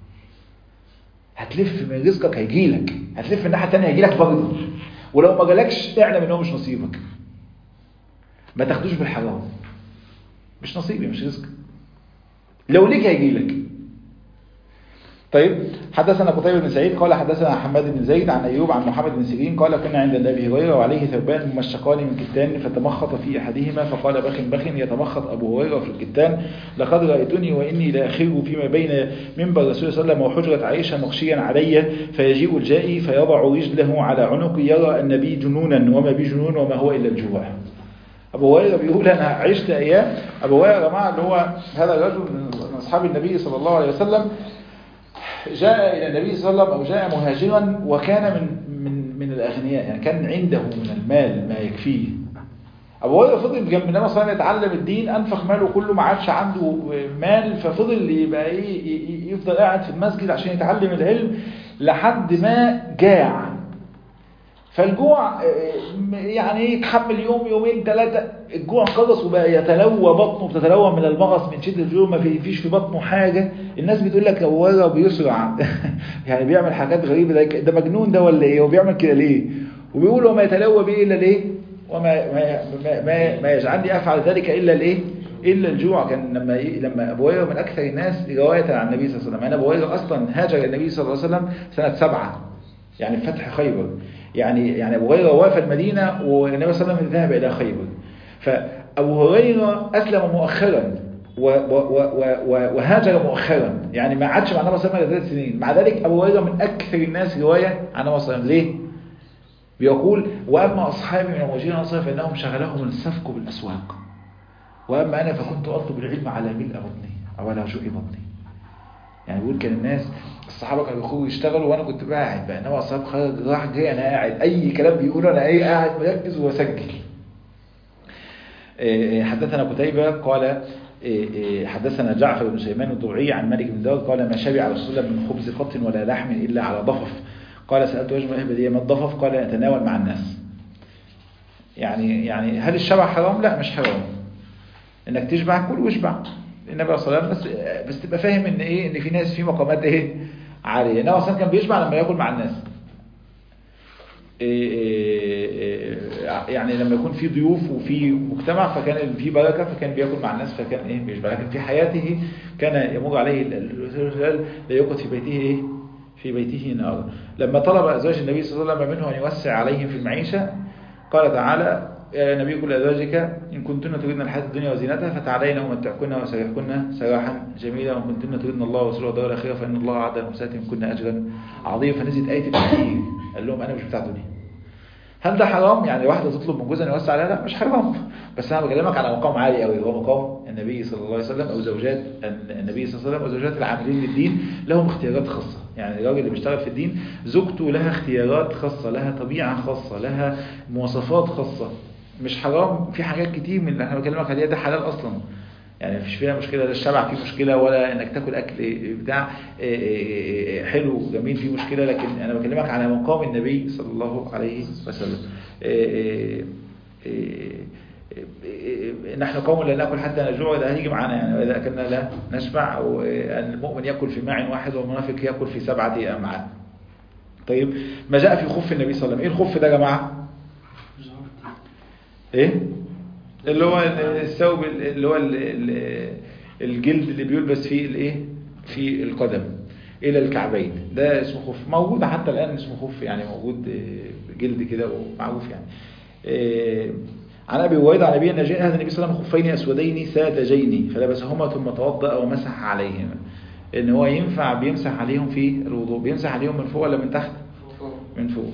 هتلف من رزقك هيجيلك هتلف من الناحيه الثانيه هيجيلك برضه ولو ما جالكش اعلم ان هو مش نصيبك ما تاخدوش بالحرام مش نصيبي مش رزق لو ليك هيجيلك طيب حدثنا قتيبة بن سعيد قال حدثنا حماد بن زيد عن أيوب عن محمد بن سيرين قال كنا عند النبي هريرة وعليه ثوبان ممشقان من كتان فتمخط في أحدهما فقال بخ بخ يتمخط أبو هريرة في الكتان لقد رأيتني وإني لأخر فيما بين منبر رسول صلى الله عليه وسلم وحجرة عائشة مغشيا علي فيجيء الجائي فيضع رجله على عنقي يرى أن بي جنونا وما بي جنون وما هو إلا الجوع أبو هريرة بيقول أنا عشت أيام أبو هريرة يا جماعة اللي هو هذا الرجل من أصحاب النبي صلى الله عليه وسلم جاء إلى النبي صلى الله عليه وسلم أو جاء مهاجرا وكان من من من الأغنياء يعني كان عنده من المال ما يكفيه أبو هريرة فضل جنب النبي صلى الله عليه وسلم يتعلم الدين أنفق ماله كله ما عادش عنده مال ففضل يبقى إيه يفضل قاعد في المسجد عشان يتعلم العلم لحد ما جاع فالجوع يعني يتحمل يوم يومين ثلاثة الجوع خلص وبقى يتلوى بطنه بتتلوى من المغص من شدة الجوع ما فيش في بطنه حاجة الناس بتقول لك هو ورا بيسرع يعني بيعمل حاجات غريبة ده, ده مجنون ده ولا ايه وبيعمل كده ليه وبيقول وما يتلوى به الا ليه وما ما ما, ما يجعلني افعل ذلك الا الايه الا الجوع كان لما لما ابو هريره من اكثر الناس روايه عن النبي صلى الله عليه وسلم انا ابو هريره اصلا هاجر النبي صلى الله عليه وسلم سنه سبعة يعني فتح خيبر يعني يعني ابو هريره وافى المدينه والنبي صلى الله عليه وسلم ذهب الى خيبر فابو هريره اسلم مؤخرا وهاجر مؤخرا يعني ما عادش مع النبي صلى الله عليه وسلم ثلاث سنين مع ذلك ابو هريره من اكثر الناس روايه عن النبي صلى الله عليه وسلم ليه بيقول واما اصحابي من المهاجرين والانصار فانهم شغلهم السفك بالاسواق واما انا فكنت اطلب العلم على ملء بطني او على شوق بطني يعني بيقول كان الناس الصحابه كانوا بيخرجوا يشتغلوا وانا كنت قاعد بقى انما الصحابه خرج راح جاي انا قاعد اي كلام بيقوله انا ايه قاعد مركز واسجل حدثنا قتيبة قال حدثنا جعفر بن سليمان الضبعي عن مالك بن داود قال ما شبع رسول الله من خبز قط ولا لحم إلا على ضفف قال سألت وجه الهبدية ما الضفف قال يتناول مع الناس يعني يعني هل الشبع حرام لا مش حرام انك تشبع كل واشبع النبي صلى الله عليه وسلم بس بس تبقى فاهم ان ايه ان في ناس في مقامات ايه عاليه النبي صلى كان بيشبع لما ياكل مع الناس إيه إيه يعني لما يكون في ضيوف وفي مجتمع فكان في بركه فكان بياكل مع الناس فكان ايه بيشبع لكن في حياته كان يمر عليه الرجال لا يوقد في بيته ايه في بيته نار لما طلب ازواج النبي صلى الله عليه وسلم منه ان يوسع عليهم في المعيشه قال تعالى يا نبي كل أزواجك إن كنتن تريدن الحياة الدنيا وزينتها فتعالين ومتعكن وسرحكن سراحا جميلا وإن كنتن تريدن الله ورسوله والدار الآخرة فإن الله أعد للمحسنات منكن أجرا عظيما فنزلت آية التحذير قال لهم أنا مش بتاع دنيا هل ده حرام يعني واحدة تطلب من جوزها يوسع عليها لا مش حرام بس أنا بكلمك على مقام عالي قوي هو مقام النبي صلى الله عليه وسلم أو زوجات النبي صلى الله عليه وسلم أو زوجات العاملين للدين لهم اختيارات خاصة يعني الراجل اللي بيشتغل في الدين زوجته لها اختيارات خاصة لها طبيعة خاصة لها مواصفات خاصة مش حرام في حاجات كتير من اللي احنا بكلمك عليها ده حلال اصلا يعني مفيش فيها مشكله لا الشبع فيه مشكله ولا انك تاكل اكل بتاع حلو جميل فيه مشكله لكن انا بكلمك على مقام النبي صلى الله عليه وسلم نحن قوم لا ناكل حتى نجوع ده هيجي معانا يعني واذا اكلنا لا نشبع او ان المؤمن ياكل في ماع واحد والمنافق ياكل في سبعه امعاء طيب ما جاء في خف النبي صلى الله عليه وسلم ايه الخف ده يا جماعه ايه اللي هو الثوب اللي هو الجلد اللي بيلبس فيه الايه في القدم الى الكعبين ده اسمه خف موجود حتى الان اسمه خف يعني موجود جلد كده ومعروف يعني عن ابي هريره عن ابي ان جاء هذا النبي صلى الله عليه وسلم خفين اسودين ساذجين فلبسهما ثم توضا ومسح عليهما ان هو ينفع بيمسح عليهم في الوضوء بيمسح عليهم من فوق ولا من تحت من فوق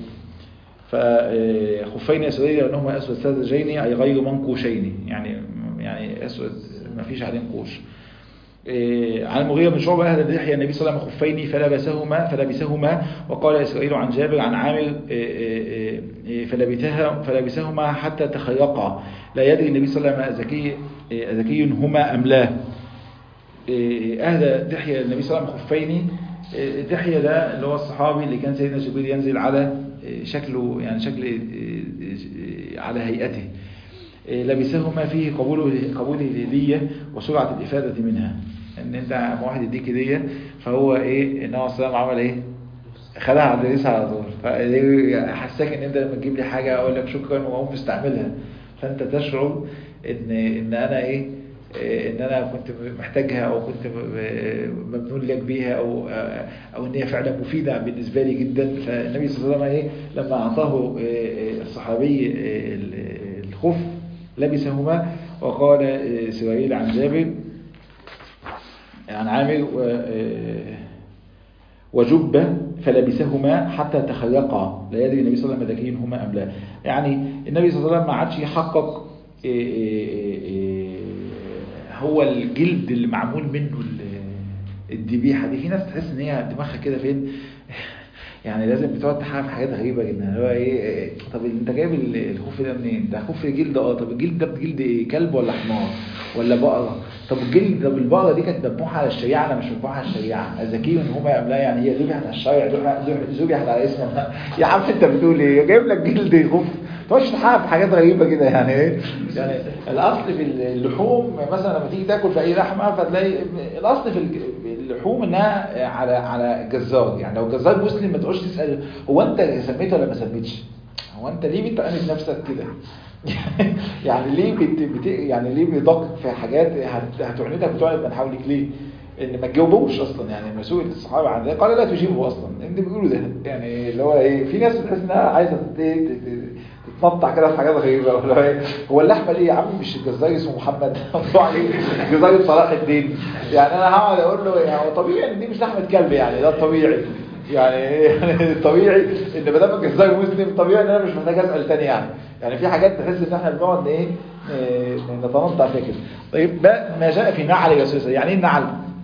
فخفين اسودين لانهما اسود ساذجين اي غير منقوشين يعني يعني اسود ما فيش عليه نقوش إيه، عن المغيرة بن شعبة أهل لحية النبي صلى الله عليه وسلم خفين فلبسهما فلبسهما وقال إسرائيل عن جابر عن عامر إيه، إيه، إيه، فلبسها فلبسهما حتى تخيقا لا يدري النبي صلى الله عليه وسلم أذكي إيه، أذكي هما أم لا إيه، أهدى دحية النبي صلى الله عليه وسلم خفين إيه، دحية ده اللي هو الصحابي اللي كان سيدنا جبريل ينزل على إيه، شكله يعني شكل إيه، إيه، على هيئته إيه، لبسهما فيه قبول قبول الهدية وسرعة الإفادة منها ان انت لما واحد يديك هدية فهو ايه ان هو السلام عمل ايه خدها على الرئيس على طول فحساك ان انت لما تجيب لي حاجة اقول لك شكرا واقوم مستعملها فانت تشعر ان ان انا ايه إيه، ان انا كنت محتاجها او كنت ممنون لك بيها او او ان هي فعلا مفيده بالنسبه لي جدا فالنبي صلى الله عليه وسلم ايه لما اعطاه إيه، إيه، الصحابي إيه، الخف لبسهما وقال إيه، سرائيل عن جابر عن عامر و- إيه، وجب فلبسهما حتى تخيقا لا يدري النبي صلى الله عليه وسلم ذكيين هما ام لا يعني النبي صلى الله عليه وسلم ما عادش يحقق إيه إيه إيه هو الجلد اللي معمول منه ال- الذبيحه دي في ناس تحس ان هي دماغها كده فين يعني لازم بتقعد تحقق في حاجات غريبه جدا اللي هو ايه إيه، طب انت جايب ال- الخوف ده منين ده خوف جلد اه طب الجلد ده جلد ايه كلب ولا حمار ولا بقره طب الجلد طب البقره دي كانت مذبوحه على الشريعه انا مش مذبوحه على الشريعه ذكي ان هما لا يعني هي ذبحت على الشريعه ذبحت- ذبحت على اسم الله. يا عم انت بتقول ايه جايب لك جلد خوف تقعدش تحقق في حاجات غريبه كده يعني ايه يعني الاصل في اللحوم مثلا لما تيجي تاكل في اي لحمه فتلاقي الاصل في الج- اللحوم انها على على الجزار يعني لو الجزار مسلم ما تقعدش تسال هو انت سميته ولا ما سميتش هو انت ليه بتأنف نفسك كده يعني ليه بت... بت... يعني ليه بيدقق في حاجات هت... هتعنتك وتعنت من حولك ليه ان ما تجاوبوش اصلا يعني مسؤول الصحابه عن ذلك قال لا تجيبه اصلا انت بيقولوا ده يعني اللي هو ايه في ناس بتحس انها عايزه تت- تت- تت- تتنطع كده في حاجات غريبه اللي هو إيه؟ هو اللحمه ليه يا عم مش الجزار اسمه محمد مقطوع عليه الجزار صلاح الدين يعني انا هقعد اقول له يعني هو طبيعي ان دي مش لحمه كلب يعني ده الطبيعي يعني يعني الطبيعي ان ما دام الجزار مسلم طبيعي ان انا مش محتاج اسال تاني يعني يعني في حاجات تحس ان احنا بنقعد ايه إيه، نتنطع فيها كده طيب بقى ما جاء في نعل رسول الله يعني ايه النعل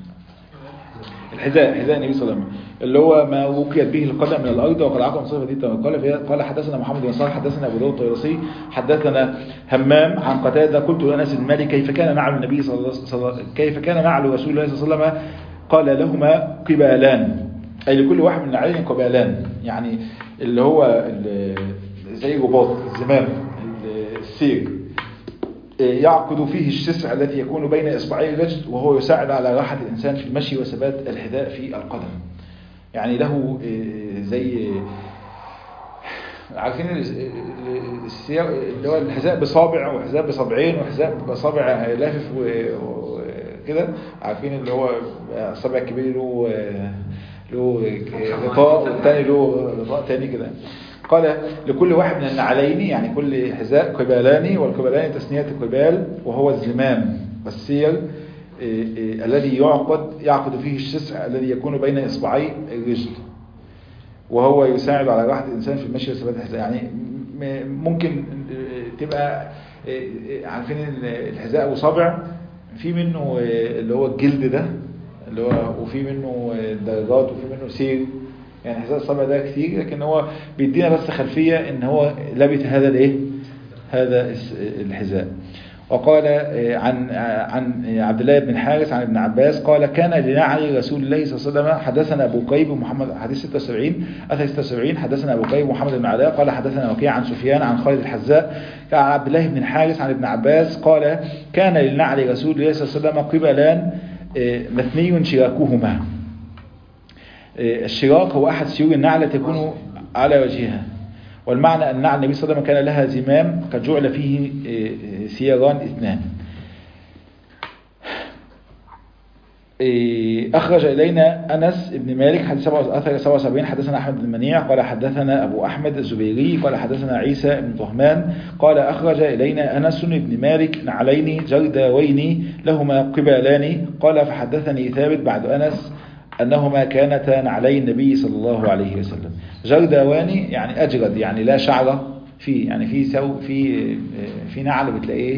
الحذاء حذاء النبي صلى الله عليه وسلم اللي هو ما وقيت به القدم من الارض وقد عقم صفه دي تمام. قال فيها قال حدثنا محمد بن صالح حدثنا ابو داود الطيرسي حدثنا همام عن قتاده قلت لانس بن مالك كيف كان نعل النبي صلى الله عليه وسلم كيف كان نعل رسول الله صلى الله عليه وسلم قال لهما قبالان اي لكل واحد من النعلين قبالان يعني اللي هو ال- زي رباط الزمام ال- السير يعقد فيه الشسع الذي يكون بين إصبعي الرجل وهو يساعد على راحة الإنسان في المشي وثبات الحذاء في القدم يعني له آه، زي عارفين ال- ال- السيا- اللي هو الحذاء بصابع وحذاء بصبعين وحذاء بصابع لافف و- وكده عارفين اللي هو الصبع الكبير له آه، له غطاء والتاني له غطاء تاني كده قال لكل واحد من النعلين يعني كل حذاء قبالان والقبالان تسنية قبال وهو الزمام والسير إيه، إيه، الذي يعقد يعقد فيه الشسع الذي يكون بين إصبعي الرجل وهو يساعد على راحة الإنسان في المشي وثبات الحذاء يعني م- ممكن آه، تبقى آه، آه، عارفين ال- الحذاء أبو صابع في منه آه، اللي هو الجلد ده اللي هو وفي منه آه، درجات وفي منه سير يعني حذاء الصابع ده كتير لكن هو بيدينا بس خلفية ان هو لابس هذا الايه هذا الس- الحذاء وقال آه، عن آه، عن آه، عبد الله بن حارث عن ابن عباس قال كان لنعل رسول الله صلى الله عليه وسلم حدثنا ابو قيب محمد حديث 76 اثر 76 حدثنا ابو قيب محمد بن علاء قال حدثنا وكيع عن سفيان عن خالد الحذاء عن عبد الله بن الحارث عن ابن عباس قال كان لنعل رسول الله صلى الله عليه وسلم قبلان آه، مثني شراكهما آه، الشراك هو أحد سيور النعلة تكون على وجهها والمعنى أن نعل النبي صلى الله عليه وسلم كان لها زمام قد جعل فيه آه، آه، سيران اثنان آه، أخرج إلينا أنس بن مالك حديث 77 حدثنا أحمد بن منيع قال حدثنا أبو أحمد الزبيري قال حدثنا عيسى بن طهمان قال أخرج إلينا أنس بن مالك نعلين جرداوين لهما قبالان قال فحدثني ثابت بعد أنس أنهما كانتا نعلي النبي صلى الله عليه وسلم جرداواني يعني أجرد يعني لا شعر فيه يعني في سو في في نعل بتلاقيه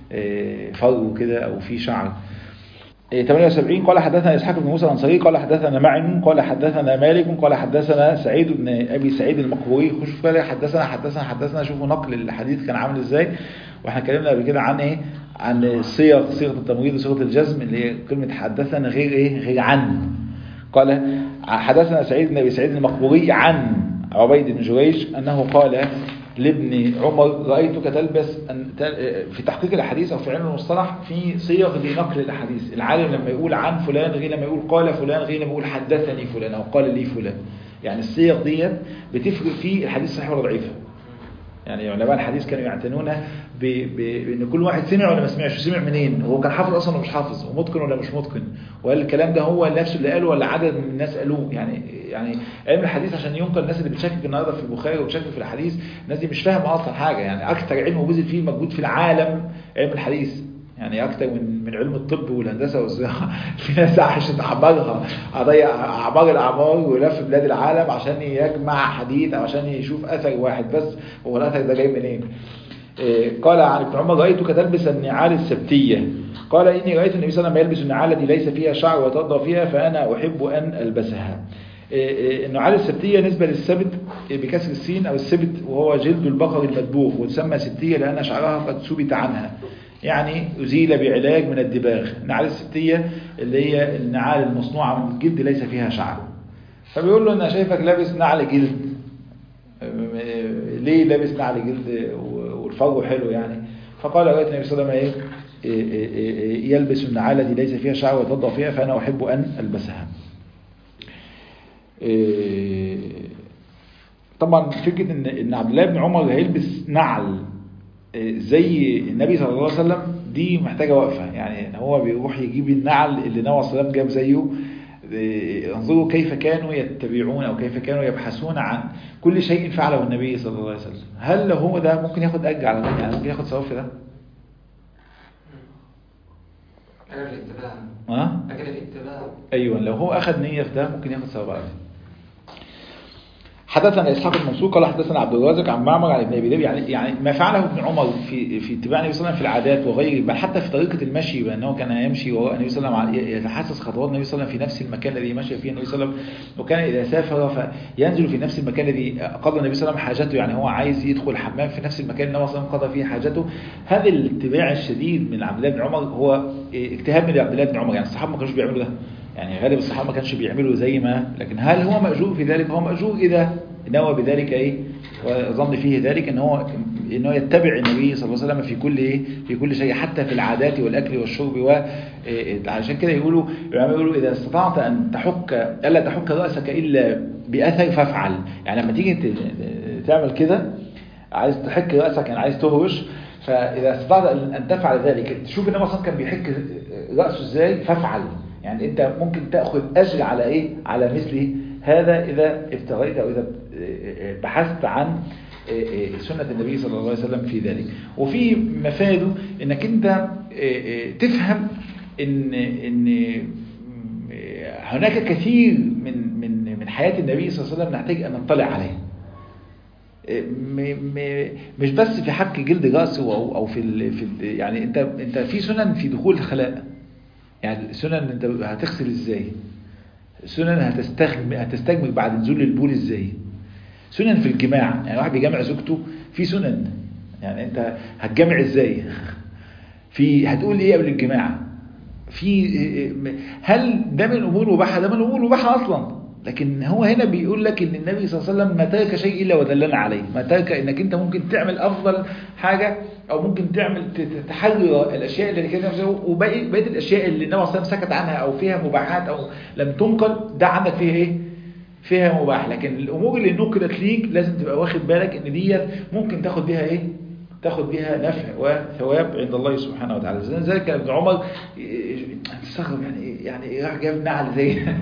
آه، فرو كده او في شعر إيه، 78 قال حدثنا اسحاق بن موسى الانصاري قال حدثنا معن قال حدثنا مالك قال حدثنا سعيد بن ابي سعيد المقبوري خش بالك حدثنا حدثنا حدثنا شوفوا نقل الحديث كان عامل ازاي واحنا اتكلمنا قبل كده عن ايه عن صيغ صيغه التمريض وصيغه الجزم اللي هي كلمه حدثنا غير ايه غير عن قال حدثنا سعيد بن ابي سعيد المقبوري عن عبيد بن جريج انه قال لابن عمر رأيتك تلبس أن- تل- في تحقيق الأحاديث أو في علم المصطلح في صيغ لنقل الأحاديث العالم لما يقول عن فلان غير لما يقول قال فلان غير لما يقول حدثني فلان أو قال لي فلان يعني الصيغ ديت بتفرق في الحديث صحيح ولا ضعيف يعني علماء الحديث كانوا يعتنون ب- ب- بان كل واحد سمع ولا ما سمعش سمع منين هو كان حافظ اصلا ولا مش حافظ ومتقن ولا مش متقن وهل الكلام ده هو نفسه اللي قاله ولا عدد من الناس قالوه يعني يعني علم الحديث عشان ينقل الناس اللي بتشكك النهارده في البخاري وبتشكك في الحديث الناس دي مش فاهمه اصلا حاجه يعني اكثر علم بذل فيه موجود في العالم علم الحديث يعني اكتر من من علم الطب والهندسه والزراعه في ناس عاشت اعمارها قضايا اعمار الاعمار ولف بلاد العالم عشان يجمع حديث او عشان يشوف اثر واحد بس هو الاثر ده جاي منين إيه، قال عن ابن عمر رايتك تلبس النعال السبتيه قال اني رايت النبي صلى الله عليه وسلم يلبس النعال التي ليس فيها شعر ويتوضا فيها فانا احب ان البسها إيه، إيه، النعال السبتيه نسبه للسبت إيه، بكسر السين او السبت وهو جلد البقر المدبوغ وتسمى ستيه لان شعرها قد سبت عنها يعني أزيل بعلاج من الدباغ النعال الستية اللي هي النعال المصنوعة من الجلد ليس فيها شعر فبيقول له أنا شايفك لابس نعل جلد ليه لابس نعل جلد والفرو حلو يعني فقال رأيت النبي صلى الله عليه وسلم إيه إيه إيه يلبس النعال التي ليس فيها شعر ويتوضا فيها فأنا أحب أن ألبسها إيه طبعا فكرة إن إن عبد الله بن عمر هيلبس نعل إيه زي النبي صلى الله عليه وسلم دي محتاجة وقفة يعني هو بيروح يجيب النعل اللي النبي صلى الله عليه وسلم جاب زيه إيه انظروا كيف كانوا يتبعون أو كيف كانوا يبحثون عن كل شيء فعله النبي صلى الله عليه وسلم هل لو هو ده ممكن ياخد أجر على ده يعني ممكن ياخد ثواب في ده أجل الاتباع ها أجل الاتباع ايوه لو هو اخذ نيه في ده ممكن ياخد ثواب عليه حدثنا اسحاق المنصور قال حدثنا عبد الرازق عن معمر عن ابن ابي ذئب يعني يعني ما فعله ابن عمر في في اتباع النبي صلى الله عليه وسلم في العادات وغيره بل حتى في طريقه المشي بانه كان يمشي وراء النبي صلى الله عليه وسلم يتحسس خطوات النبي صلى الله عليه وسلم في نفس المكان الذي مشى فيه النبي صلى الله عليه وسلم وكان اذا سافر فينزل في نفس المكان الذي قضى النبي صلى الله عليه وسلم حاجته يعني هو عايز يدخل الحمام في نفس المكان اللي النبي صلى الله عليه وسلم قضى فيه حاجته هذا الاتباع الشديد من عبد الله بن عمر هو اجتهاد من عبد الله بن عمر يعني الصحابه ما كانوش بيعملوا ده يعني غالب الصحابه ما كانش بيعملوا زي ما لكن هل هو مأجور في ذلك هو مأجور إذا نوى بذلك ايه وظن فيه ذلك ان هو ان هو يتبع النبي صلى الله عليه وسلم في كل ايه في كل شيء حتى في العادات والاكل والشرب و عشان كده يقولوا العلماء يقولوا اذا استطعت ان تحك الا تحك راسك الا باثر فافعل يعني لما تيجي ت- تعمل كده عايز تحك راسك يعني عايز تهرش فاذا استطعت ان تفعل ذلك تشوف النبي اصلا كان بيحك راسه ازاي فافعل يعني انت ممكن تاخذ اجر على ايه على مثل هذا اذا ابتغيت او اذا بحثت عن سنة النبي صلى الله عليه وسلم في ذلك وفي مفاده انك انت تفهم ان ان هناك كثير من من من حياة النبي صلى الله عليه وسلم نحتاج ان نطلع عليه م- م- مش بس في حك جلد راسه او او في ال في ال يعني انت انت في سنن في دخول الخلاء يعني سنن انت هتغسل ازاي سنن هتستخدم هتستجمل بعد نزول البول ازاي سنن في الجماع يعني واحد بيجامع زوجته في سنن يعني انت هتجامع ازاي في هتقول ايه قبل الجماع في هل ده من الامور المباحه ده من الامور المباحه اصلا لكن هو هنا بيقول لك ان النبي صلى الله عليه وسلم ما ترك شيء الا ودلنا عليه ما ترك انك انت ممكن تعمل افضل حاجه او ممكن تعمل تحرر الاشياء اللي كانت وباقي بقيه الاشياء اللي النبي صلى الله عليه وسلم سكت عنها او فيها مباحات او لم تنقل ده عندك فيها ايه فيها مباح لكن الامور اللي نقلت ليك لازم تبقى واخد بالك ان ديت ممكن تاخد بيها ايه تاخد بيها نفع وثواب عند الله سبحانه وتعالى زي ذلك ابن عمر تستغرب يعني يعني راح جاب نعل زي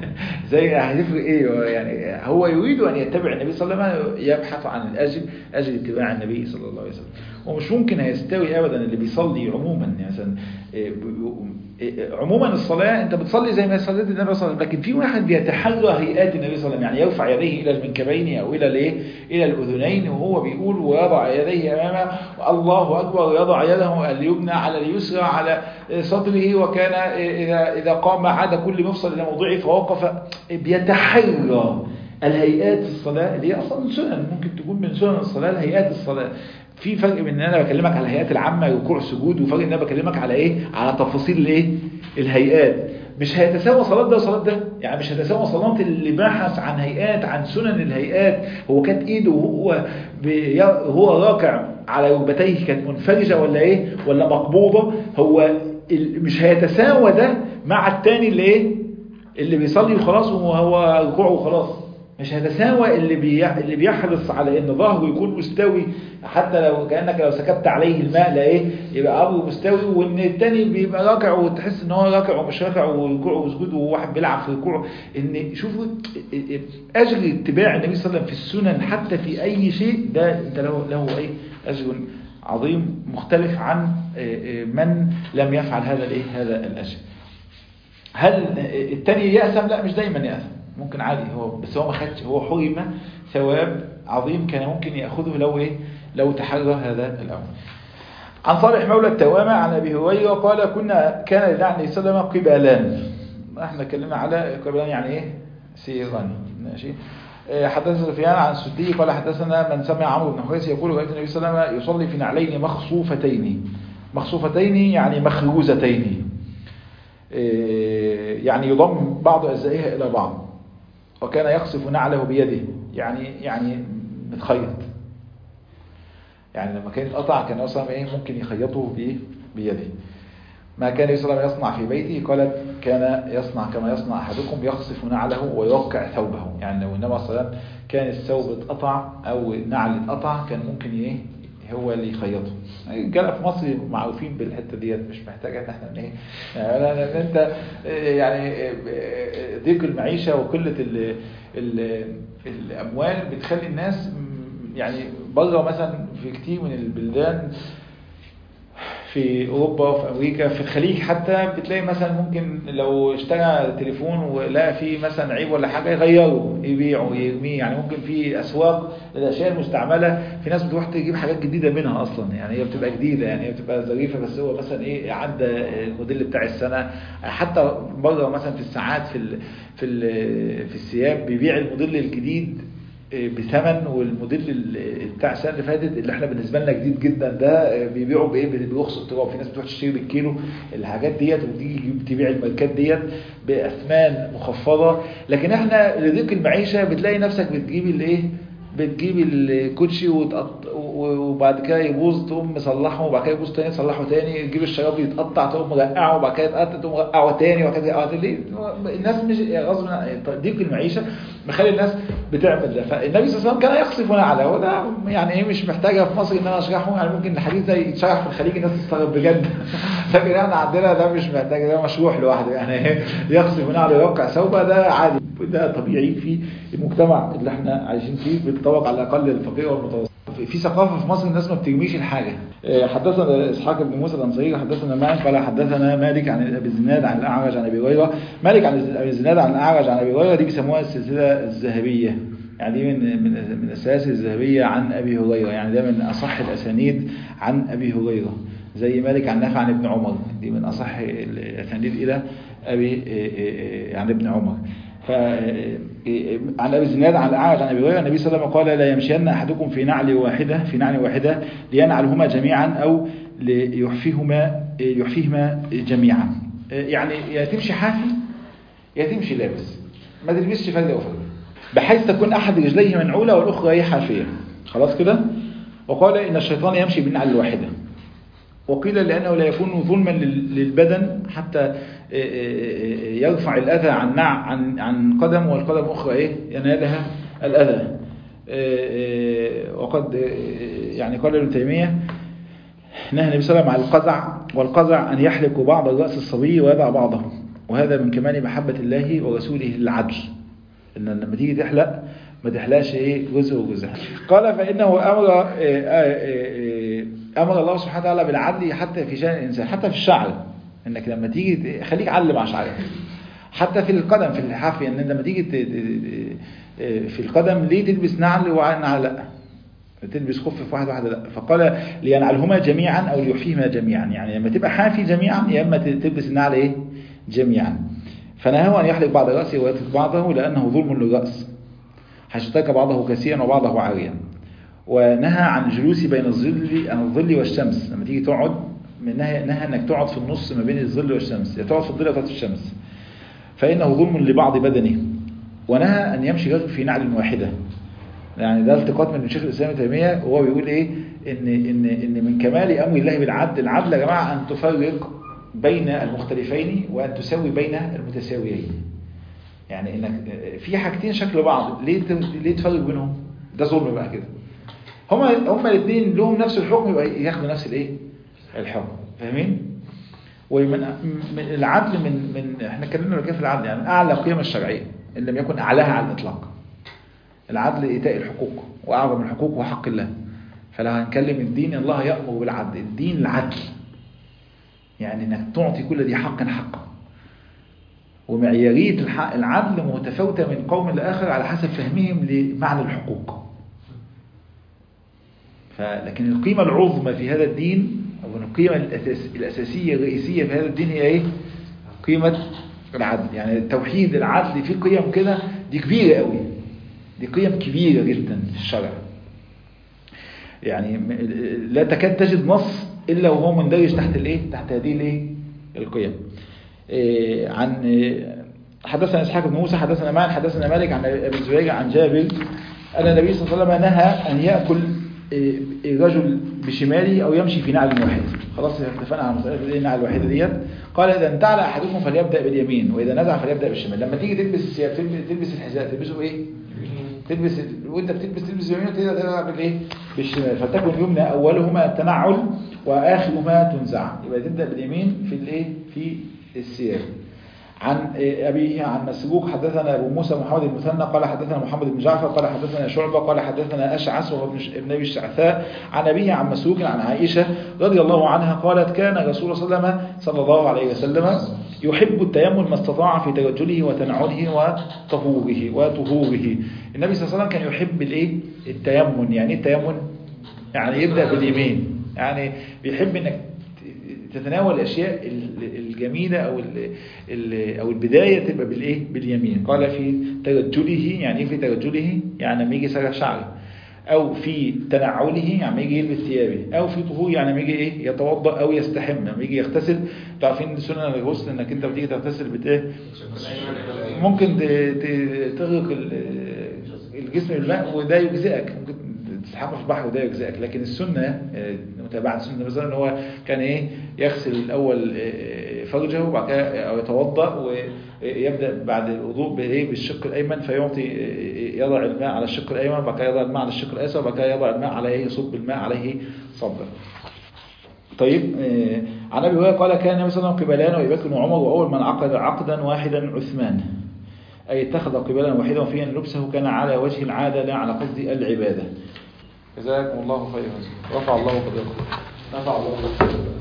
زي هيفرق ايه هو يعني هو يريد ان يتبع النبي صلى الله عليه وسلم يبحث عن الاجر اجر اتباع النبي صلى الله عليه وسلم ومش ممكن هيستوي ابدا اللي بيصلي عموما يعني مثلا إيه، ب- ب- إيه، عموما الصلاه انت بتصلي زي ما صليت النبي صلى الله عليه وسلم لكن في واحد بيتحرى هيئات النبي صلى الله عليه وسلم يعني يرفع يديه الى المنكبين او الى الايه الى الاذنين وهو بيقول ويضع يديه امامه الله اكبر ويضع يده اليمنى على اليسرى على صدره وكان اذا اذا قام عاد كل مفصل الى موضعه فوقف بيتحرى الهيئات الصلاه اللي هي اصلا سنن ممكن تكون من سنن الصلاه الهيئات الصلاه في فرق بين ان انا بكلمك على الهيئات العامه ركوع سجود وفرق ان انا بكلمك على ايه على تفاصيل الايه الهيئات مش هيتساوى صلاه ده وصلاه ده يعني مش هيتساوى صلاه اللي بحث عن هيئات عن سنن الهيئات هو كانت ايده وهو بي- هو راكع على ركبتيه كانت منفرجه ولا ايه ولا مقبوضه هو ال- مش هيتساوى ده مع التاني اللي ايه اللي بيصلي وخلاص وهو ركوعه وخلاص مش هيتساوى اللي بي... اللي بيحرص على ان ظهره يكون مستوي حتى لو كانك لو سكبت عليه الماء لا ايه يبقى ابره مستوي وان التاني بيبقى راكع وتحس ان هو راكع ومش راكع وركوعه وسجود وواحد بيلعب في ركوعه ان شوفوا اجر اتباع النبي صلى الله عليه وسلم في السنن حتى في اي شيء ده انت له له ايه اجر عظيم مختلف عن من لم يفعل هذا الايه هذا الاجر هل التاني يأثم لا مش دايما يأثم ممكن عادي هو بس هو ما خدش هو حرم ثواب عظيم كان ممكن ياخذه لو ايه لو تحرى هذا الامر عن صالح مولى التوامة عن ابي هريره قال كنا كان لله عليه السلام قبالان احنا اتكلمنا على قبالان يعني ايه سيران ماشي حدثنا سفيان عن السدي قال حدثنا من سمع عمرو بن حويس يقول رايت النبي صلى الله عليه وسلم يصلي في نعلين مخصوفتين مخصوفتين يعني مخروزتين يعني يضم بعض اجزائها الى بعض وكان يخصف نعله بيده يعني يعني متخيط يعني لما كان يتقطع كان اصلا ايه ممكن يخيطه بايه بيده ما كان يصلى يصنع في بيته قالت كان يصنع كما يصنع احدكم يخصف نعله ويوقع ثوبه يعني لو النبي صلى الله عليه وسلم كان الثوب اتقطع او النعل اتقطع كان ممكن ايه هو اللي يخيطه الرجاله في مصر معروفين بالحته ديت مش محتاجه ان احنا ايه يعني انت يعني ضيق المعيشه وقله ال ال الاموال بتخلي الناس يعني بره مثلا في كتير من البلدان في اوروبا وفي امريكا في الخليج حتى بتلاقي مثلا ممكن لو اشترى تليفون ولقى فيه مثلا عيب ولا حاجه يغيره يبيعه يرميه يعني ممكن في اسواق الاشياء المستعمله في ناس بتروح تجيب حاجات جديده منها اصلا يعني هي بتبقى جديده يعني هي بتبقى ظريفه بس هو مثلا ايه عدى الموديل بتاع السنه حتى بره مثلا في الساعات في ال في ال في الثياب بيبيع الموديل الجديد بثمن والموديل بتاع السنه اللي فاتت اللي احنا بالنسبه لنا جديد جدا ده بيبيعوا بايه برخص التراب في ناس بتروح تشتري بالكيلو الحاجات ديت وتيجي تبيع الماركات ديت باثمان مخفضه لكن احنا لضيق المعيشه بتلاقي نفسك بتجيب الايه بتجيب الكوتشي وتقط... وبعد كده يبوظ تقوم مصلحه وبعد كده يبوظ تاني تصلحه تاني تجيب الشراب يتقطع تقوم مرقعه وبعد كده يتقطع تقوم مرقعه تاني وبعد كده يتقطع ليه الناس مش غصب ضيق المعيشه مخلي الناس بتعمل ده فالنبي صلى الله عليه وسلم كان يقصف نعله وده يعني ايه مش محتاجه في مصر ان انا اشرحه يعني ممكن الحديث ده يتشرح في الخليج الناس تستغرب بجد لكن احنا عندنا ده مش محتاج ده مشروح لوحده يعني يقصف نعله يوقع ثوبه ده عادي ده طبيعي في المجتمع اللي احنا عايشين فيه بيتطابق على الاقل الفقير والمتوسط في ثقافه في مصر الناس ما بترميش الحاجه حدثنا اسحاق بن موسى الانصاري حدثنا مالك قال حدثنا مالك عن ابي الزناد عن الاعرج عن ابي هريره مالك عن ابي الزناد عن الاعرج عن ابي هريره دي بيسموها السلسله الذهبيه يعني دي من من من السلاسل الذهبيه عن ابي هريره يعني ده من اصح الاسانيد عن ابي هريره زي مالك عن نافع عن ابن عمر دي من اصح الاسانيد الى ابي عن ابن عمر عن ابي الزناد عن الاعرج عن ابي هريره النبي صلى الله عليه وسلم قال لا يمشين احدكم في نعل واحده في نعل واحده لينعلهما جميعا او ليحفيهما يحفيهما جميعا يعني يا تمشي حافي يا تمشي لابس ما تلبسش فرده وفرده بحيث تكون احد رجليه منعوله والاخرى هي حافيه خلاص كده وقال ان الشيطان يمشي بالنعل الواحده وقيل لأنه لا يكون ظلما للبدن حتى يرفع الأذى عن عن عن قدم والقدم أخرى إيه ينالها الأذى وقد يعني قال ابن تيمية نهى النبي صلى الله عليه وسلم عن القزع والقزع أن يحلق بعض رأس الصبي ويضع بعضه وهذا من كمال محبة الله ورسوله العدل ان لما تيجي تحلق ما تحلقش ايه جزء وجزء قال فانه امر آه، آه، آه، امر الله سبحانه وتعالى بالعدل حتى في شان الانسان حتى في الشعر انك لما تيجي ت- خليك علم مع شعرك حتى في القدم في الحافيه ان لما تيجي ت- ت- ت- في القدم ليه تلبس نعل ونعل لا تلبس خف في واحد واحده لا فقال لينعلهما جميعا او ليحفيهما جميعا يعني لما تبقى حافي جميعا يا اما ت- تلبس النعل ايه جميعا فنهاه ان يحلق بعض راسه ويترك بعضه لانه ظلم للراس حيث ترك بعضه كثيرا وبعضه عاريا ونهى عن الجلوس بين الظل عن الظل والشمس لما تيجي تقعد من نهى, نهى انك تقعد في النص ما بين الظل والشمس يا تقعد في الظل او تقعد في الشمس فانه ظلم لبعض بدنه ونهى ان يمشي رجل في نعل واحده يعني ده التقاط من شيخ الاسلام ابن تيميه وهو بيقول ايه ان ان ان من كمال امر الله بالعدل العدل يا جماعه ان تفرق بين المختلفين وان تساوي بين المتساويين يعني انك في حاجتين شكل بعض ليه ت- ليه تفرق بينهم ده ظلم بقى كده هما هما الاثنين لهم نفس الحكم يبقى ياخدوا نفس الايه الحكم فاهمين ومن من العدل من من احنا اتكلمنا قبل كده في العدل يعني من اعلى قيم الشرعيه ان لم يكن اعلاها على الاطلاق العدل ايتاء الحقوق واعظم الحقوق هو حق الله فلو هنكلم الدين الله يامر بالعدل الدين العدل يعني انك تعطي كل ذي حق حقه ومعيارية الح- العدل متفاوتة من قوم لآخر على حسب فهمهم لمعنى الحقوق فلكن القيمة العظمى في هذا الدين أو القيمة الأساس الأساسية الرئيسية في هذا الدين هي إيه؟ قيمة العدل يعني التوحيد العدل فيه قيم كده دي كبيرة قوي دي قيم كبيرة جدا في الشرع يعني م- لا تكاد تجد نص إلا وهو مندرج تحت الإيه؟ تحت هذه الإيه؟ القيم إيه، عن إيه، حدثنا اسحاق بن موسى حدثنا معن حدثنا مالك عن ابي زبير عن جابر ان النبي صلى الله عليه وسلم نهى ان ياكل إيه، الرجل بشماله او يمشي في نعل واحد خلاص اتفقنا على مساله الايه النعل الواحده ديت قال اذا انتعل احدكم فليبدا باليمين واذا نزع فليبدا بالشمال لما تيجي تلبس الثياب تلبس- تلبس الحذاء تلبسه بايه تلبس ال- وانت بتلبس تلبس اليمين وتقدر تلعب بالايه بالشمال فتكن اليمنى اولهما التنعل واخرهما تنزع يبقى تبدا باليمين في الايه في الثياب عن أبيه عن مسروق حدثنا أبو موسى محمد المثنى قال حدثنا محمد بن جعفر قال حدثنا شعبة قال حدثنا أشعث وهو ابن ابن أبي الشعثاء عن أبيه عن مسروق عن عائشة رضي الله عنها قالت كان رسول الله صلى الله عليه وسلم صلى الله عليه وسلم يحب التيمم ما استطاع في ترجله وتنعله وطهوره وطهوره النبي صلى الله عليه وسلم كان يحب الايه التيمم يعني ايه التيمم يعني يبدأ باليمين يعني بيحب انك تتناول الاشياء ال- الجميله او ال ال او البدايه تبقى بالايه باليمين قال في ترجله يعني ايه في ترجله يعني لما يجي يسرح شعره او في تنعله يعني لما يجي يلبس ثيابه او في طهور يعني لما يجي ايه يتوضا او يستحم لما يجي يغتسل انتوا عارفين سنن الغسل انك انت بتيجي تغتسل بت ايه ممكن ت- ت- تغرق ال- الجسم بالماء وده يجزئك ممكن تستحمى في البحر وده يجزئك لكن السنة آه، متابعة السنة مثلا ان هو كان ايه يغسل الاول آه، فرجه وبعد كده او يتوضا ويبدا بعد الوضوء بايه بالشق الايمن فيعطي آه، يضع الماء على الشق الايمن وبعد كده يضع الماء على الشق الايسر وبعد كده يضع الماء على ايه يصب الماء عليه صبا طيب آه، عن ابي هريره قال كان النبي صلى الله عليه وسلم قبلان وابي بكر وعمر واول من عقد عقدا واحدا عثمان اي اتخذ قبلا واحدا وفي ان لبسه كان على وجه العاده لا على قصد العباده جزاكم الله خيرا رفع الله قدركم رفع الله قدركم